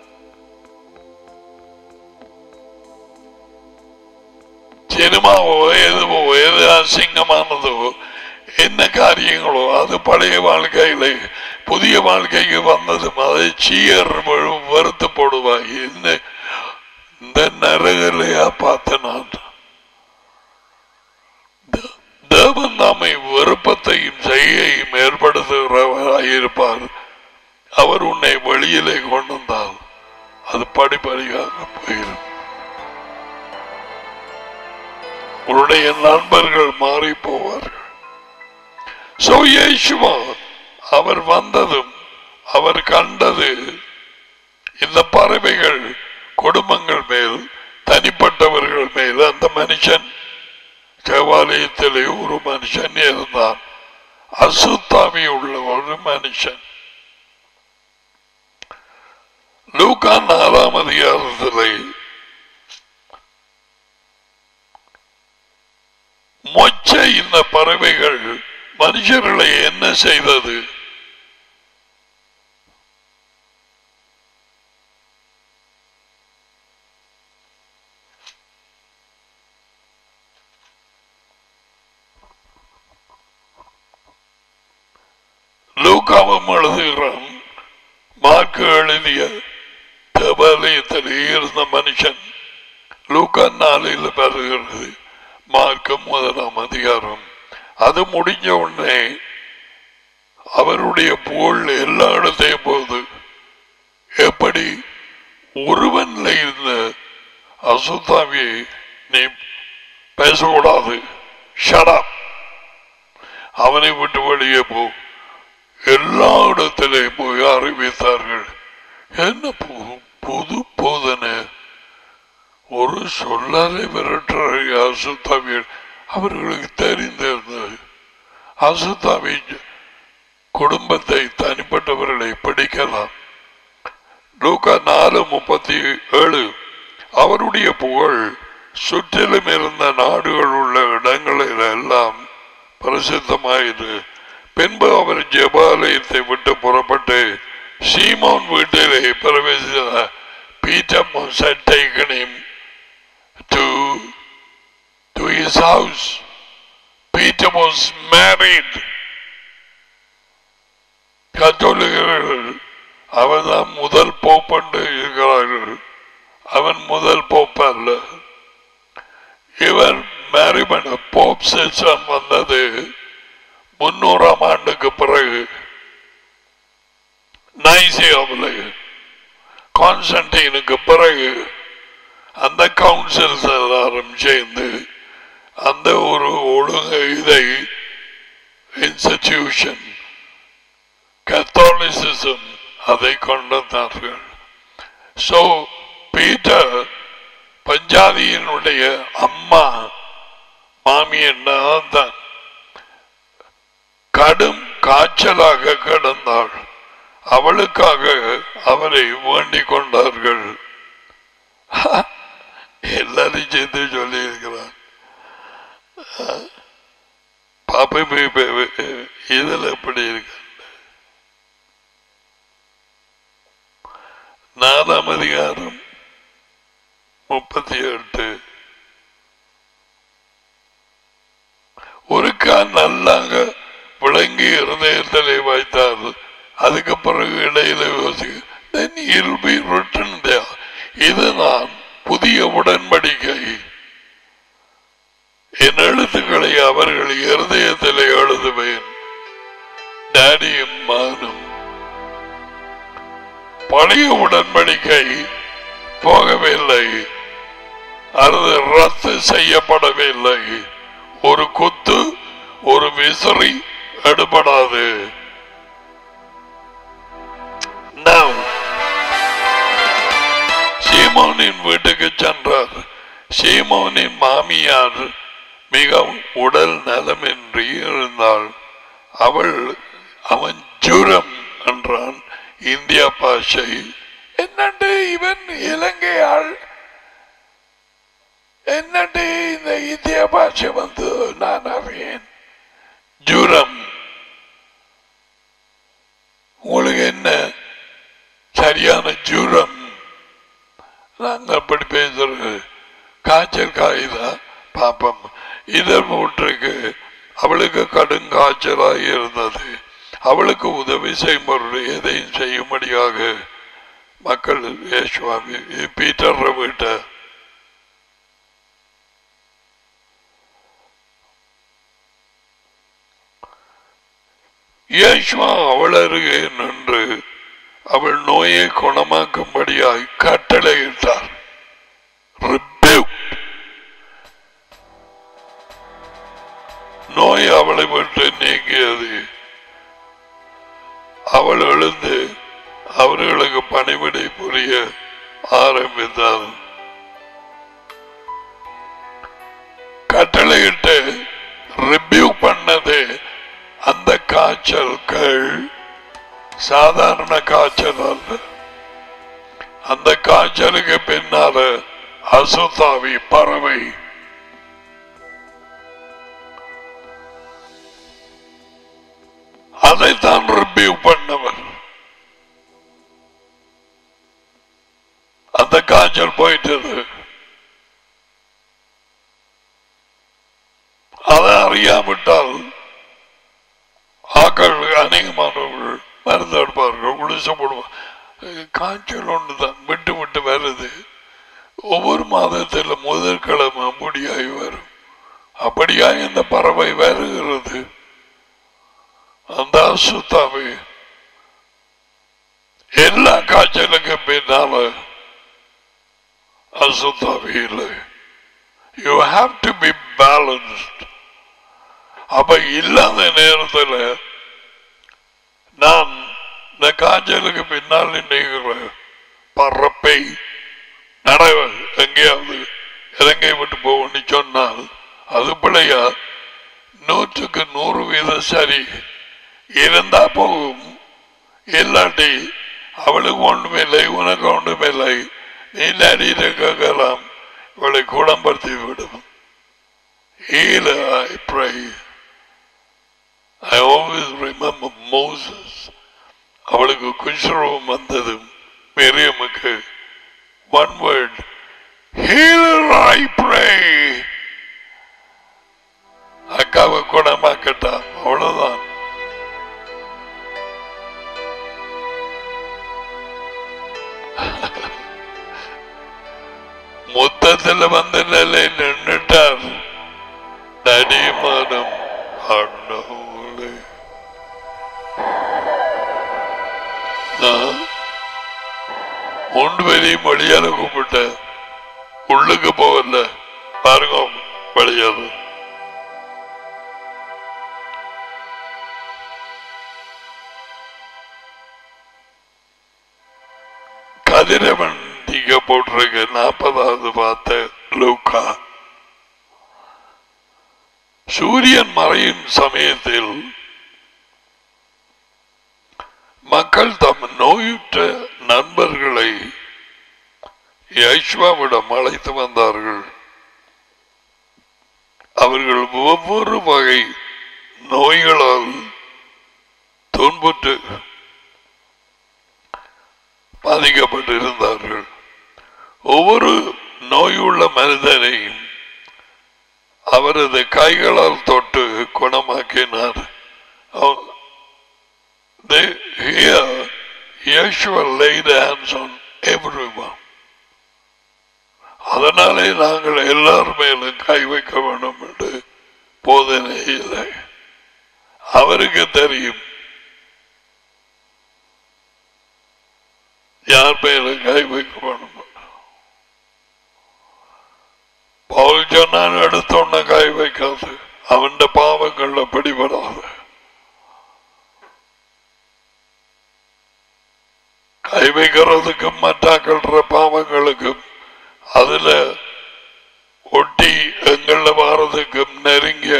சினிமாவோ எதுவோ எது அசிங்கமானதோ என்ன காரியங்களோ அது பழைய வாழ்க்கையில புதிய வாழ்க்கைக்கு வந்ததும் அதை சீயர் வருத்து போடுவாய் என்ன இந்த நரகலையா பார்த்த நான் தே- தேவன் நாமை விருப்பத்தையும் செய்யையும் ஏற்படுத்துகிறவராயிருப்பார் அவர் உன்னை வெளியிலே கொண்டு வந்தால் அது படிப்படியாக போயிடும் உன்னுடைய நண்பர்கள் மாறி போவார்கள் So, இயேசுவா அவர் வந்ததும் அவர் கண்டது இந்த பறவைகள் குடும்பங்கள் மேல் தனிப்பட்டவர்கள் மேல் அந்த மனுஷன் தேவாலயத்திலே ஒரு மனுஷன் இருந்தான் அசுத்தாமி உள்ள ஒரு மனுஷன் லூக்கா நாலாம் அதிகாரத்திலே மொச்ச இந்த பறவைகள் மனுஷர்களை என்ன செய்தது லூக்காவும் எழுதுகிறான் மார்க்கு எழுதிய தேவாலயத்தில் இருந்த மனுஷன் லூக்கா நாளில் வருகிறது மார்க்கம் முதலாம் அதிகாரம் அது முடிஞ்ச உடனே அவருடைய புகழ் எல்லா இடத்தையும் போகுது எப்படி ஒருவன்ல இருந்த அசுத்தாவியை நீ பேசக்கூடாது ஷடப் அவனை விட்டு வெளியே போ எல்லா இடத்திலே போய் அறிவித்தார்கள் என்ன புது புது போதனை ஒரு சொல்லலை விரட்டுற அசுத்தாவியல் அவர்களுக்கு தெரிந்திருந்தது அசுத்தாவி குடும்பத்தை தனிப்பட்டவர்களை பிடிக்கலாம் லூக்கா நாலு முப்பத்தி ஏழு அவருடைய புகழ் சுற்றிலும் இருந்த நாடுகள் உள்ள இடங்களில் எல்லாம் பிரசித்தமாயிரு பின்பு அவர் ஜெபாலயத்தை விட்டு புறப்பட்டு சீமோன் வீட்டிலே பிரவேசித்த Peter had taken him to to his house. Peter was married. கத்தோலிகர்கள் அவன்தான் முதல் போப்பண்டு இருக்கிறார்கள் அவன் முதல் போப் அல்ல இவர் மேரி பண்ண போப் சிஸ்டம் வந்தது முன்னூறாம் ஆண்டுக்கு பிறகு நைசியாவில் கான்ஸ்டன்டைனுக்கு பிறகு அந்த கவுன்சில்ஸ் எல்லாரும் சேர்ந்து அந்த ஒரு ஒழுங்கு இதை இன்ஸ்டிடியூஷன் கத்தாலிசிசம் அதை கொண்டு வந்தார்கள் சோ பீட்டர் பஞ்சாதியினுடைய அம்மா மாமி என்ன தான் கடும் காய்ச்சலாக கிடந்தாள் அவளுக்காக அவரை வேண்டிக் கொண்டார்கள் எல்லாரும் சேர்த்து சொல்லி இருக்கிறார் பாப்பை இதுல எப்படி இருக்கு நாலாம் அதிகாரம் முப்பத்தி எட்டு ஒருக்கா நல்லாக விளங்கி இருதயத்திலே வைத்தார் அதுக்கு பிறகு இடையில யோசிக்க then he'll be written there. இதுதான் புதிய உடன்படிக்கை என் எழுத்துக்களை அவர்கள் இருதயத்திலே எழுதுவேன் டேடியும் மகனும் பழைய உடன்படிக்கை போகவில்லை அது ரத்து செய்யப்படவில்லை ஒரு குத்து ஒரு விசிறி எடுபடாது Now, சீமோனின் வீட்டுக்கு சென்றார் சீமோனின் மாமியார் மிகவும் உடல் நலமின்றி இருந்தாள் அவள் அவன் ஜுரம் என்றான் இந்திய பாஷை என்னண்டு இவன் இலங்கை ஆள் என்னண்டு இந்த இந்திய பாஷை வந்து நான் அறியேன் ஜுரம் உங்களுக்கு என்ன சரியான ஜுரம் நாங்க அப்படி பேசுறது காய்ச்சல் காயுதா பாப்பம் இதழ் மூற்றுக்கு அவளுக்கு கடுங்காய்ச்சலாக இருந்தது அவளுக்கு உதவி செய்யும்போது எதையும் செய்யும்படியாக மக்கள் யேசுவாமி பீட்டர் வீட்ட இயேசுவா அவள் அருகே நின்று அவள் நோயை குணமாக்கும்படியாய் கட்டளையிட்டார் Rebuked. நோய் அவளை விட்டு நீங்கியது அவள் எழுந்து அவர்களுக்கு பணிவிடை புரிய ஆரம்பித்தாள் கட்டளையிட்டு ரிவ்யூ பண்ணது அந்த காய்ச்சல்கள் சாதாரண காய்ச்சல் அல்ல அந்த காய்ச்சலுக்கு பின்னால அசுத்தாவி பறவை அதைத்தான் ரிவ்யூ பண்ணவர் அந்த காய்ச்சல் போயிட்டது அதை அறியாவிட்டால் ஆக்கள் அநேகமானவர்கள் மருந்து எடுப்பார்கள் குடிசை போடுவார் காய்ச்சல் ஒன்றுதான் விட்டு விட்டு வருது ஒவ்வொரு மாதத்தில் முதற்கிழமை முடியாய் வரும் அப்படியாய் இந்த பறவை வருகிறது அந்த அசுத்தாவை எல்லா காய்ச்சலுக்கு பின்னால அசுத்தாவி இல்லை you have to be balanced அப்ப இல்லாத நேரத்தில் நான் இந்த காய்ச்சலுக்கு பின்னால் நினைக்கிற பறப்பை நடவ எங்கேயாவது இலங்கை விட்டு போகணும்னு சொன்னால் அது பிள்ளையா நூற்றுக்கு நூறு வீதம் சரி இருந்தா போகும் இல்லாட்டி அவளுக்கு ஒன்றுமில்லை உனக்கு ஒன்றுமில்லை நீ நடிட்டு கேட்கலாம் இவளை குணப்படுத்தி விடும் Heal her, I pray. I always remember Moses. அவளுக்கு குஷ்ரோம் வந்ததும் மெரியமுக்கு one word healer I pray அக்காவை குணமாக்கட்டா அவ்வளவுதான் மொத்தத்தில் வந்த நிலை நின்றுட்டார் நடிமானம் ஆண்டவளே. நான் மூன்று பேரையும் வழியால கூப்பிட்ட உள்ளுக்கு போகல பாருங்க வழியாது கதிரவன் நீங்க போட்டிருக்க நாற்பதாவது பார்த்த லூக்கா சூரியன் மறையும் சமயத்தில் மக்கள் தம் நோயுற்ற நண்பர்களை யஷ்வாவிடம் அழைத்து வந்தார்கள் அவர்கள் ஒவ்வொரு வகை நோய்களால் துன்புற்று பாதிக்கப்பட்டிருந்தார்கள் ஒவ்வொரு நோயுள்ள மனிதனையும் அவரது கைகளால் தொட்டு குணமாக்கினார் அவ- They here Yeshua laid hands on everyone. அதனாலே நாங்கள் எல்லார் மேலும் கை வைக்க வேண்டும் என்று போதனை இல்லை அவருக்கு தெரியும் யார் மேலும் கை வைக்க வேண்டும் என்று. சொன்னான் எடுத்தோன்ன கை வைக்காது அவன் பாவங்கள்ல பிடிபடாது கை வைக்கிறதுக்கும் மற்றாக்கள பாவங்களுக்கும் அதுல ஒட்டி எங்கள வாரதுக்கும் நெருங்கிய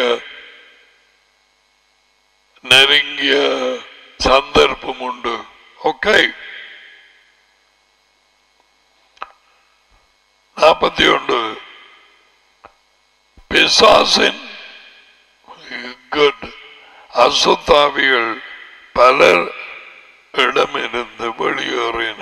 நெருங்கிய சந்தர்ப்பம் உண்டு ஓகே நாற்பத்தி ஒன்று பிசாசின் குட் அசுத்தாவிகள் பலர் இடமிருந்து வெளியேறின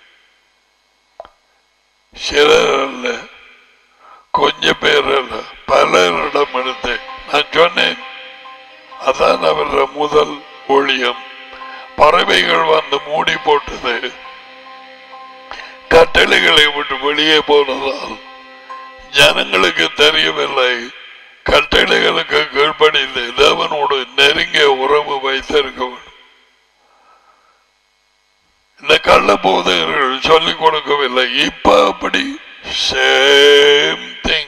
சிலர் அல்ல கொஞ்ச பேர் அல்ல பலரிடம் இருந்து நான் சொன்னேன் அதான் அவர முதல் ஒளியம் பறவைகள் வந்து மூடி போட்டது கட்டளைகளை விட்டு வெளியே போனதால் ஜனங்களுக்கு தெரியவில்லை கட்டளைகளுக்கு கீழ்ப்படிந்து தேவனோடு நெருங்கிய உறவு வைத்திருக்க வேண்டும் இந்த கள்ள போதகர்கள் சொல்லிக் கொடுக்கவில்லை இப்ப அப்படி சேம் திங்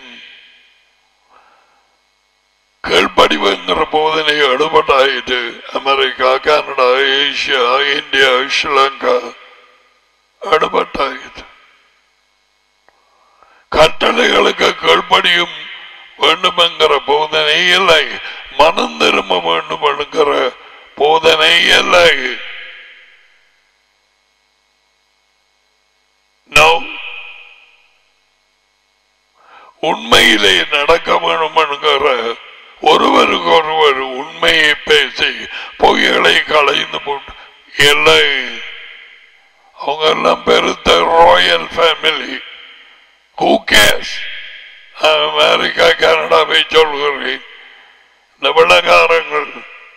கீழ்ப்படிவுங்கிற போதனை எடுபட்டாயிட்டு America Canada Asia India Sri Lanka எடுபட்டாயிட்டு கட்டளைகளுக்கு கீழ்ப்படியும் வேண்டுமென்கிற போதனை இல்லை மனம் திரும்ப வேண்டும் என்கிற போதனை இல்லை No. உண்மையிலே நடக்க வேண்டும் என்கிற ஒருவருக்கு ஒருவர் உண்மையை பேசி பொய்களை களைந்து போட்டு இல்லை அவங்க எல்லாம் பெருத்த ராயல் ஃபேமிலி ஹூ கேஸ் அமெரிக்கா கனடாவை சொல்கிறேன் இந்த வெள்ளக்காரங்கள்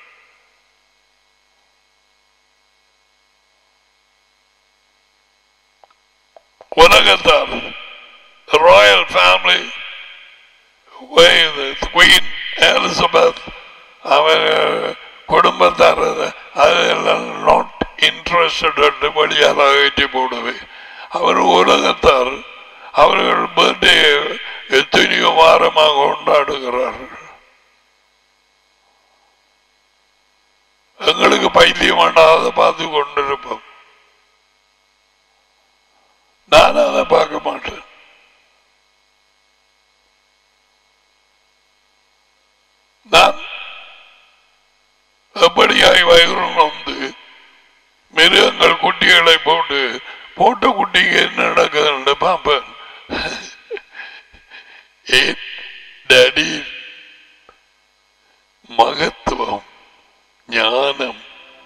உலகத்தார் ராயல் ஃபேமிலி குயின் எலிசபெத் அவன் குடும்பத்தார் அதெல்லாம் நாட் இன்ட்ரெஸ்டட் வழியாக ஏற்றி போடுவே அவர் உலகத்தார் அவர்கள் பர்த்டே எத்தனையோ வாரமாக கொண்டாடுகிறார்கள் எங்களுக்கு பைத்தியம் வேண்டாத பார்த்து கொண்டிருப்போம் நான் அதை பார்க்க மாட்டேன் நான் எப்படியாய் வயிறு வந்து மிருகங்கள் குட்டிகளை போட்டு போட்ட குட்டிக்கு என்ன நடக்குதுன்னு பார்ப்பேன் ஏன் டேடி மகத்துவம் ஞானம்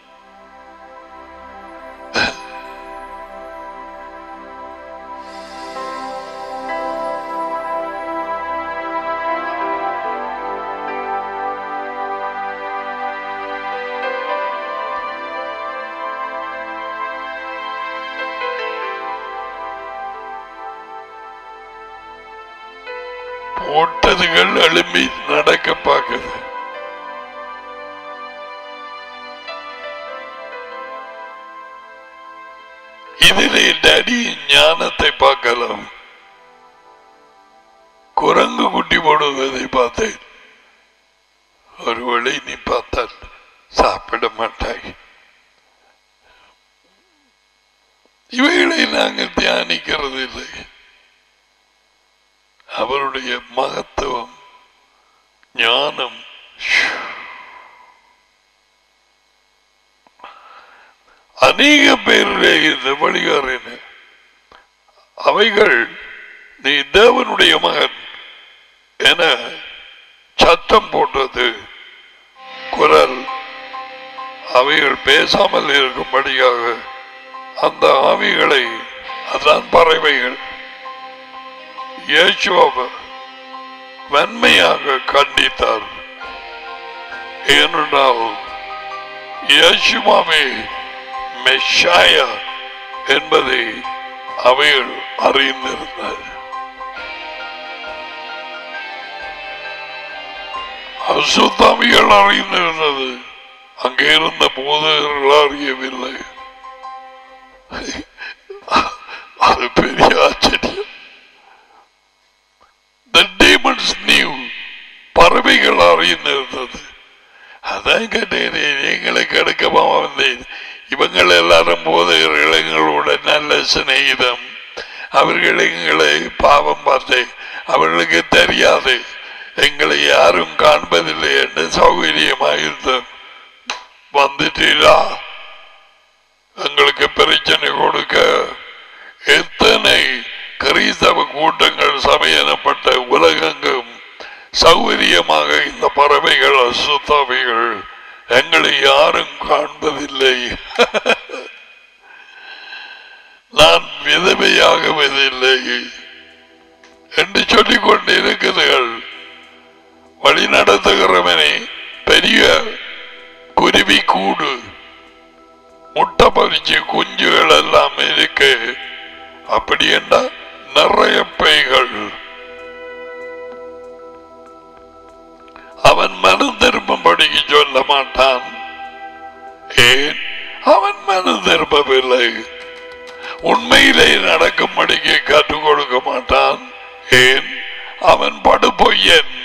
போட்டதுகள் எழும்பி நடக்க பார்க்குது இதிலே டடி ஞானத்தை பார்க்கலாம் குரங்கு குட்டி போடுவதை பார்த்தேன் ஒருவேளை நீ பார்த்தால் சாப்பிட மாட்டாய் இவைகளை நாங்கள் தியானிக்கிறது இல்லை அவருடைய மகத்துவம் ஞானம் அநேக பேருடைய இந்த வழிகாரின அவைகள் நீ தேவனுடைய மகன் என சத்தம் போட்டது குரல் அவைகள் பேசாமல் இருக்கும்படியாக அந்த ஆவிகளை அதான் பறவைகள் இயேசுவை வன்மையாக கண்டித்தார் ஏனென்றால் இயேசுவாவே மெஷாயா என்பதை அவைகள் அறிந்திருந்தார் அசுத்தாமிகள் அறிந்திருந்தது அங்கே இருந்த போதகர்கள் அறியவில்லை அது பெரிய ஆச்சரியம் The demons அதான் கேட்டேன் எங்களுக்கு எடுக்கமா வந்தேன் இவங்கள் எல்லாரும் போதைகள் எங்களோட நல்ல சிநேகிதம் அவர்கள் எங்களை பாவம் பார்த்து அவர்களுக்கு தெரியாது எங்களை யாரும் காண்பதில்லை என்று சௌகரியமாக வந்துட்டீரா எங்களுக்கு பிரச்சனை கொடுக்க எத்தனை கிறிஸ்தவ கூட்டங்கள் சமையனப்பட்ட உலகெங்கும் சௌகரியமாக இந்த பறவைகள் அசுத்தாவைகள் எங்களை யாரும் காண்பதில்லை நான் விதவையாகுவதில்லை என்று சொல்லிக் கொண்டிருக்கிறீர்கள் வழி நடத்துகிறவனே பெரிய குருவி கூடு முட்டை பறிச்சு குஞ்சுகள் எல்லாம் இருக்கு அப்படி என்றால் நிறைய பைகள் அவன் மனம் திரும்பும்படிக்கு சொல்ல மாட்டான் ஏன் அவன் மனம் திரும்பவில்லை உண்மையிலே நடக்கும்படிக்கு கற்றுக் கொடுக்க மாட்டான் ஏன் அவன் படுபொய்யன்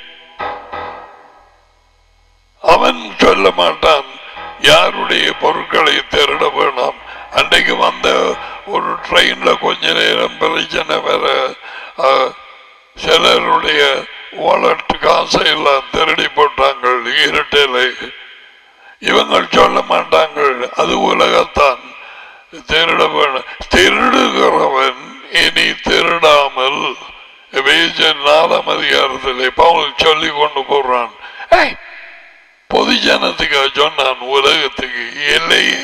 அவன் சொல்ல மாட்டான் யாருடைய பொருட்களை திருட வேணாம் அன்றைக்கு வந்த ஒரு ட்ரெயின்ல கொஞ்ச நேரம் பிரச்சனை வர அஹ், சிலருடைய வாலெட் காசை எல்லாம் திருடி போட்டாங்க இருட்டில் இவங்கள் சொல்ல மாட்டாங்க அது உலகத்தான் திருட வேணும் திருடுகிறவன் இனி திருடாமல் எபேசியர் நாலாம் அதிகாரத்திலே பவுல் சொல்லி கொண்டு போறான் ஏய், பொது ஜனத்துக்காக சொன்னான் உலகத்துக்கு இல்லையே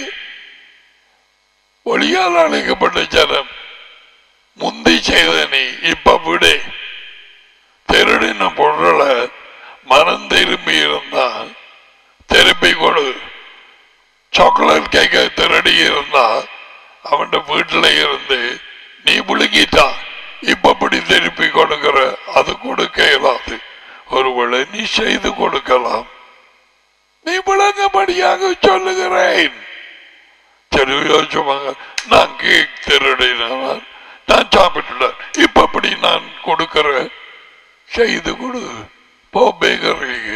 ஒளியால் அழைக்கப்பட்ட ஜனம் முந்தி செய்த நீ இப்ப விடு திருடின பொருளை மனம் திரும்பி இருந்தா திருப்பி கொடு சாக்லேட் கேக்க திருடி இருந்தா அவன் வீட்டுல இருந்து நீ விழுங்கிட்டா இப்ப இப்படி திருப்பி கொடுக்கிற அது கொடுக்க இயலாது ஒருவேளை நீ செய்து கொடுக்கலாம் நீ விளங்கபடியாக சொல்லுகிறேன் சரி யோசிச்சுவாங்க நான் கேக் திருடினான் நான் சாப்பிட்டுட்டேன் இப்ப இப்படி நான் கொடுக்கிறேன் செய்து கொடு போ பேக்கரிக்கு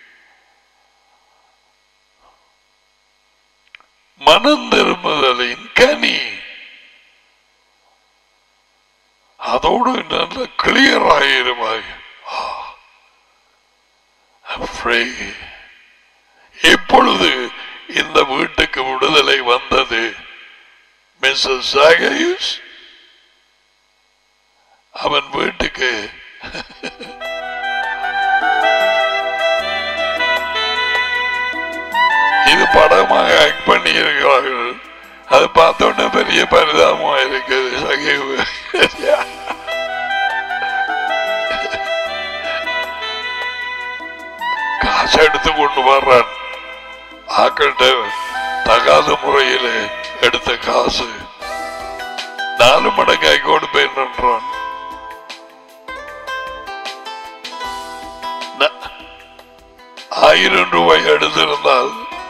மனம் திரும்புதலின் கனி அதோடு நல்ல கிளியர் ஆயிருவாய் எப்பொழுது இந்த வீட்டுக்கு விடுதலை வந்தது மிஸ்ஸஸ் சாகயூஸ் அவன் வீட்டுக்கு இது படமாக ஆக்ட் பண்ணி இருக்கிறார்கள் அது பார்த்தோன்னே பெரிய பரிதாபமா இருக்குது சகிவு காசு எடுத்து கொண்டு வர்றான் ஆக்கள்கிட்ட தகாத முறையில் எடுத்த காசு நாலு மடங்காய் கொடுப்பேன் என்றான் ந- ஆயிரம் ரூபாய் எடுத்திருந்தால்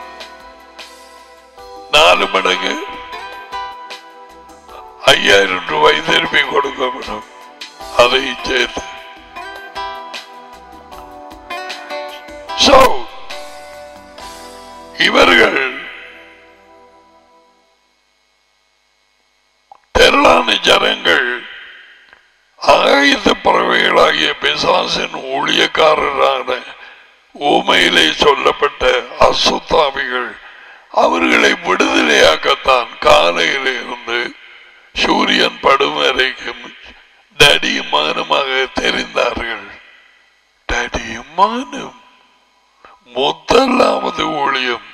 நாலு மடங்கு ஐயாயிரம் ரூபாய் திருப்பி கொடுக்க வேண்டும் அதை சேர்த்து So, இவர்கள் திரளான ஜனங்கள் ஆயுத பறவைகளாகிய பிசாசின் ஊழியக்காரரான ஊமையிலே சொல்லப்பட்ட அசுத்தாவிகள் அவர்களை விடுதலையாக்கத்தான் காலையில் இருந்து சூரியன் படும் வரைக்கும் தடியமானமாக தெரிந்தார்கள் தடியமானம் முதலாவது ஊழியம்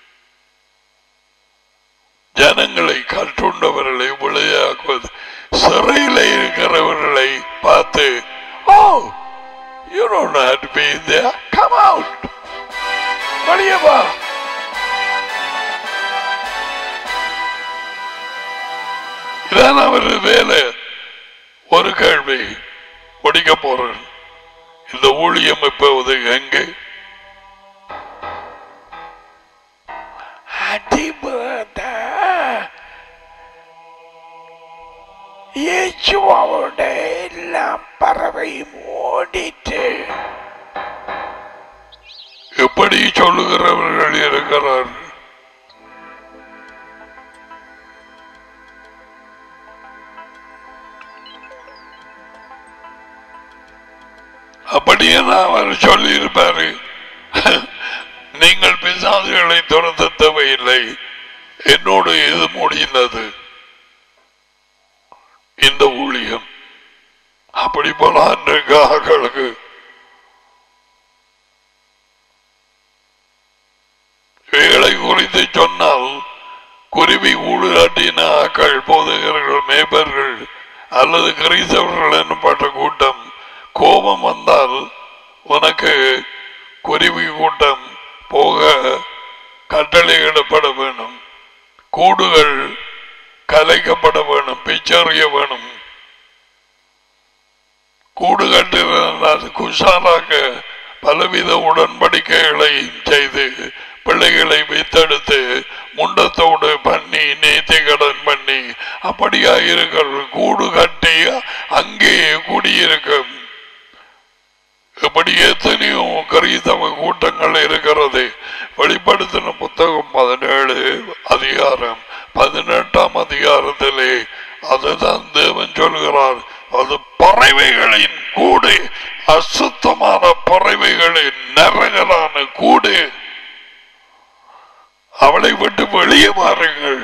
ஜனங்களை கற்றுண்டவர்களை விளையாக்குவது சிறையில் இருக்கிறவர்களை பார்த்து oh you don't have to be there come out வெளியே வா இதான் அவர் வேலை ஒரு கேள்வி முடிக்க போறேன் இந்த ஊழியம் இப்போது எங்கே அடிபத இயேசுவோட எல்லா பறவையும் ஓடிட்டு எப்படி சொல்லுகிறவர்கள் இருக்கிறார்கள் அப்படியே நான் அவர் சொல்லியிருப்பாரு நீங்கள் பிசாசுகளை துரத்த தேவையில்லை என்னோடு இது முடிந்தது இந்த ஊழியம் அப்படி போல அன்றைக்கு ஆக்களுக்கு வேலை குறித்து சொன்னால் குருவி ஊடுகாட்டின ஆக்கள் போதகர்கள் மேய்ப்பர்கள் அல்லது கிறிஸ்தவர்கள் என்னப்பட்ட கூட்டம் கோபம் வந்தால் உனக்கு குருவி கூட்டம் போக கட்டளையிடப்பட வேணும் கூடுகள் கலைக்கப்பட வேணும் பிச்சறிய வேணும் கூடு கட்டிருந்தால் குஷாலாக பலவித உடன்படிக்கைகளை செய்து பிள்ளைகளை வைத்தெடுத்து முண்டத்தோடு பண்ணி நேர்த்தி கடன் பண்ணி அப்படியா இருக்கிற கூடு கட்டி அங்கேயே குடியிருக்கும் இப்படி எத்தனையோ கரித்தவ கூட்டங்கள் இருக்கிறது வெளிப்படுத்தின புத்தகம் பதினேழு அதிகாரம் பதினெட்டாம் அதிகாரத்திலே அதுதான் தேவன் சொல்கிறார் அது பறவைகளின் கூடு அசுத்தமான பறவைகளின் நரகலான கூடு அவளை விட்டு வெளியே மாறுங்கள்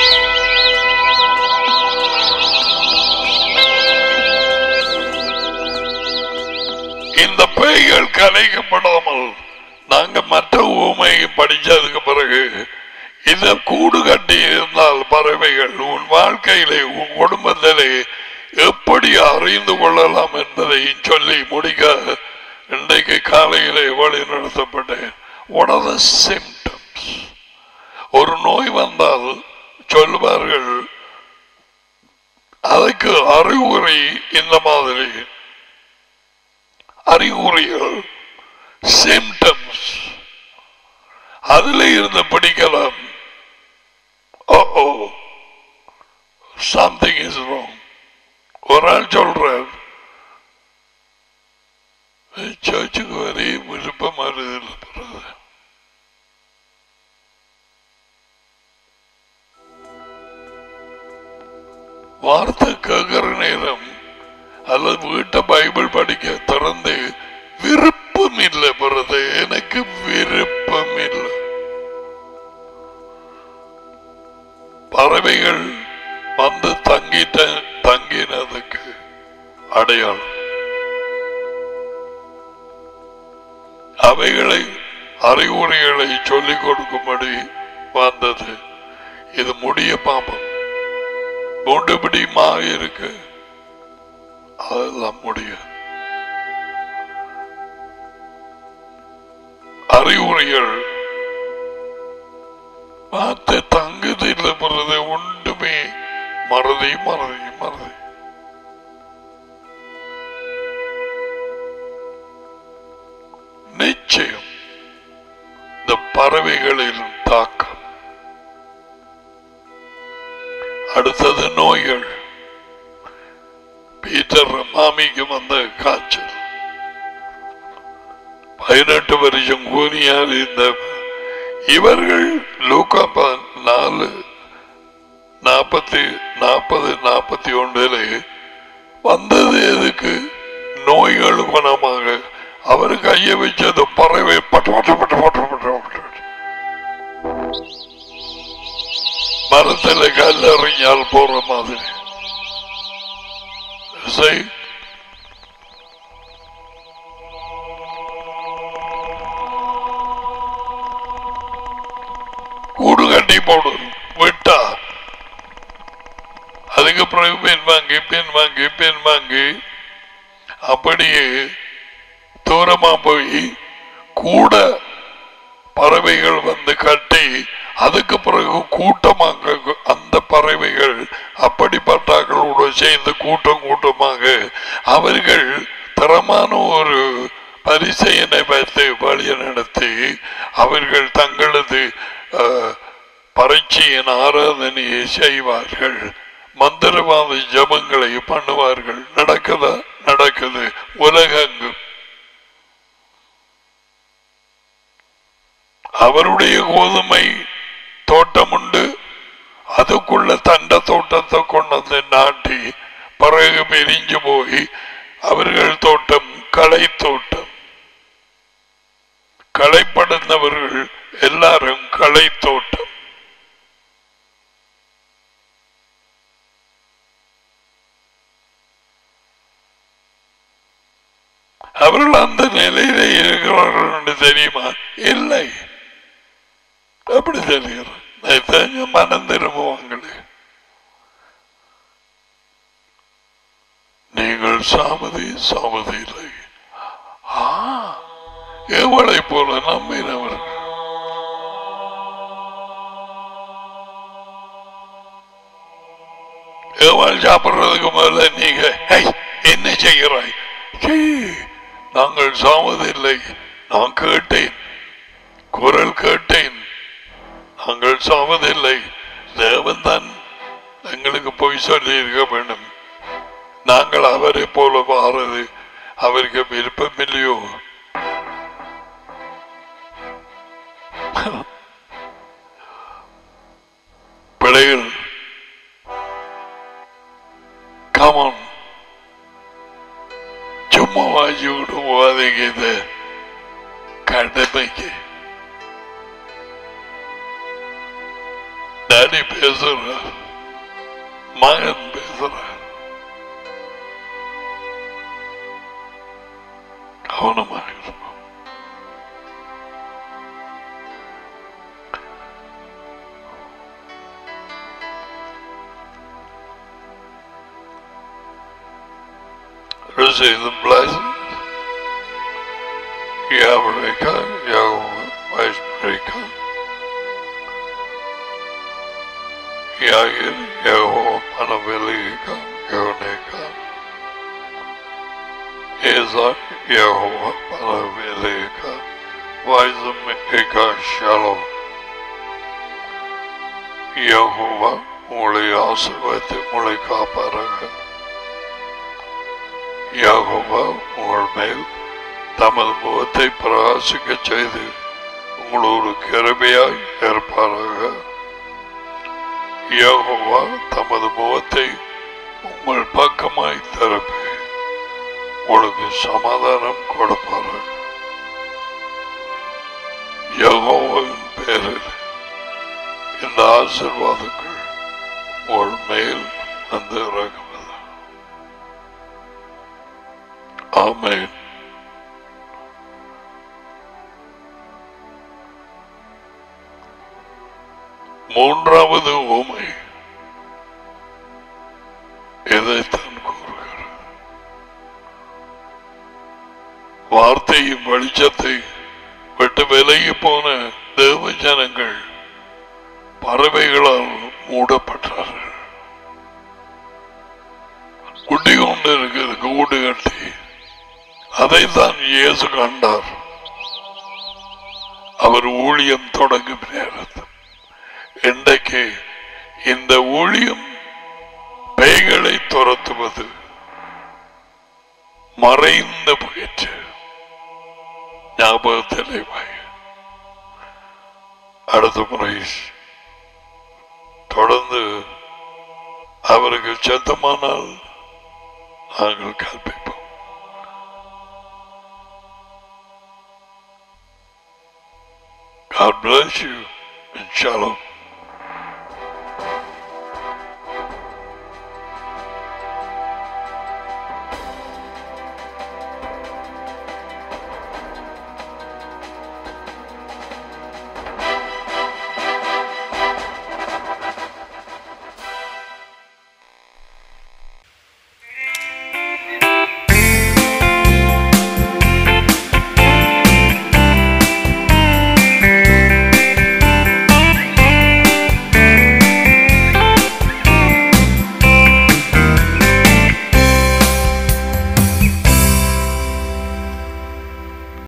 இந்த பேய்கள் கலைக்கப்படாமல் நாங்க மற்ற ஊமையை படிச்சதுக்கு பிறகு இந்த கூடு கட்டி இருந்தால் பறவைகள் உன் வாழ்க்கையிலே உன் குடும்பத்திலே எப்படி அறிந்து கொள்ளலாம் என்பதை சொல்லி முடிக்க இன்றைக்கு காலையிலே வழி நடத்தப்பட்டேன் What are the symptoms? ஒரு நோய் வந்தால் சொல்லுவார்கள் அதுக்கு அறிகுறி இந்த மாதிரி அறிகுறிகள் சிம்டம்ஸ் அதுல இருந்து படிக்கலாம் ஓ சம்திங் இஸ் ராங் ஒரு ஆள் சொல்றார் சர்ச்சுக்கு வரை விருப்பம் வருதில்லை பிரதர் வார்த்தை கேட்கிற நேரம் அல்லது வீட்டை பைபிள் படிக்க திறந்து விருப்பம் இல்லை பிறகு எனக்கு விருப்பம் இல்லை பறவைகள் வந்து தங்கிட்ட தங்கினதுக்கு அடையாளம் அவைகளை அறிகுறிகளை சொல்லிக் கொடுக்கும்படி வந்தது இது முடிய பாம்பம் மூண்டுபிடிமாக இருக்கு அதெல்லாம் முடியும் அறிகுறிகள் பார்த்து தங்குது இல்லை போறது ஒன்றுமே மறதி மறதி மறதி நிச்சயம் இந்த பறவைகளின் தாக்கம் அடுத்தது நோய்கள் பீட்டர் மாமிக்கு வந்த காய்ச்சல் பதினெட்டு வருஷம் கூனியார் இந்த இவர்கள் லூக்கா ப- நாலு நாற்பத்தி நாற்பது நாற்பத்தி ஒன்றிலே வந்தது எதுக்கு நோய்கள் குணமாக அவர் கையை வச்சது பறவை பட்டு பட்டு பட்டு பட்டு பட்டு பட்டு மரத்தில் கல்லறிஞ்சால் போற மாதிரி செய் கூடு கட்டி போடும் விட்டா அதுக்கு பிறகு பெண் வாங்கி பெண் வாங்கி பெண் வாங்கி அப்படியே தூரமா போய் கூட பறவைகள் வந்து கட்டி அதுக்கு பிறகு கூட்டமாக அந்த பறவைகள் அப்படிப்பட்டார்களோடு சேர்ந்து கூட்டம் கூட்டமாக அவர்கள் தரமான ஒரு பரிசையனை வைத்து வழிய நடத்தி அவர்கள் தங்களது அஹ், பரீட்சையின் ஆராதனையை செய்வார்கள் மந்திரவாத ஜபங்களை பண்ணுவார்கள் நடக்குதா நடக்குது உலகெங்கும் அவருடைய கோதுமை தோட்டம் உண்டு அதுக்குள்ள தண்ட தோட்டத்தை கொண்டு வந்து நாட்டி பிறகு பிரிஞ்சு போய் அவர்கள் தோட்டம் களை தோட்டம் களைப்படுந்தவர்கள் எல்லாரும் களை தோட்டம் அவர்கள் அந்த நிலையில இருக்கிறார்கள் என்று தெரியுமா இல்லை அப்படி தெரிகிறது தெரிஞ்ச மனம் திரும்புவாங்களே நீங்கள் சாமதி சாமதி இல்லை ஆ, எவளை போல நம்பினவர்கள் எவள் சாப்பிடுறதுக்கு முதல்ல நீங்க "ஏய், என்ன செய்கிறாய் சீ, நாங்கள் சாவதில்லை நான் கேட்டேன் குரல் கேட்டேன் நாங்கள் சாவதில்லை தேவன் தான் எங்களுக்கு பொய் சொல்லி இருக்க வேண்டும் நாங்கள் அவரை போல மாறது அவருக்கு விருப்பம் இல்லையோ பிள்ளைகள் கமன் சும்மா வாங்கி விட்டு போகாதீங்க இது கடமைக்கு டாடி பேசுற மகன் பேசுற கவனமாக இருப்போம் Receive the blessings. Yavreka, Yahweh, Vaisbreka. Yagir, Yahweh, Panavelika, Yoneka. Eza, Yahweh, Panavelika. Vaismika, Shalom. Jehovah உங்களை ஆசீர்வதித்து உங்களை காப்பாராக யகோவா உங்கள் மேல் தமது முகத்தை பிரகாசிக்க செய்து உங்களோடு கிருபையாய் இருப்பாராக யகோவா தமது முகத்தை உங்கள் பக்கமாய் திறப்பி உங்களுக்கு சமாதானம் கொடுப்பாராக யகோவாவின் பேரில் இந்த ஆசிர்வாதங்கள் உங்கள் மேல் வந்து இறங்குவது ஆமென் மூன்றாவது உமை எதைத்தான் கூறுகிறது வார்த்தையின் வெளிச்சத்தை விட்டு விலகி போன தேவ ஜனங்கள் பறவைகளால் மூடப்பட்டார்கள் குட்டி கொண்டு இருக்குது கூடு கட்டி அதைத்தான் இயேசு கண்டார் அவர் ஊழியம் தொடங்கும் நேரத்தில் இன்றைக்கு இந்த ஊழியம் பேய்களை துரத்துவது மறைந்து போயிற்று ஞாபகத்திலே வாய் அடுத்த முறை தொடர்ந்து அவருக்கு சத்தமானால் நாங்கள் கற்பிப்போம் God bless you and shalom.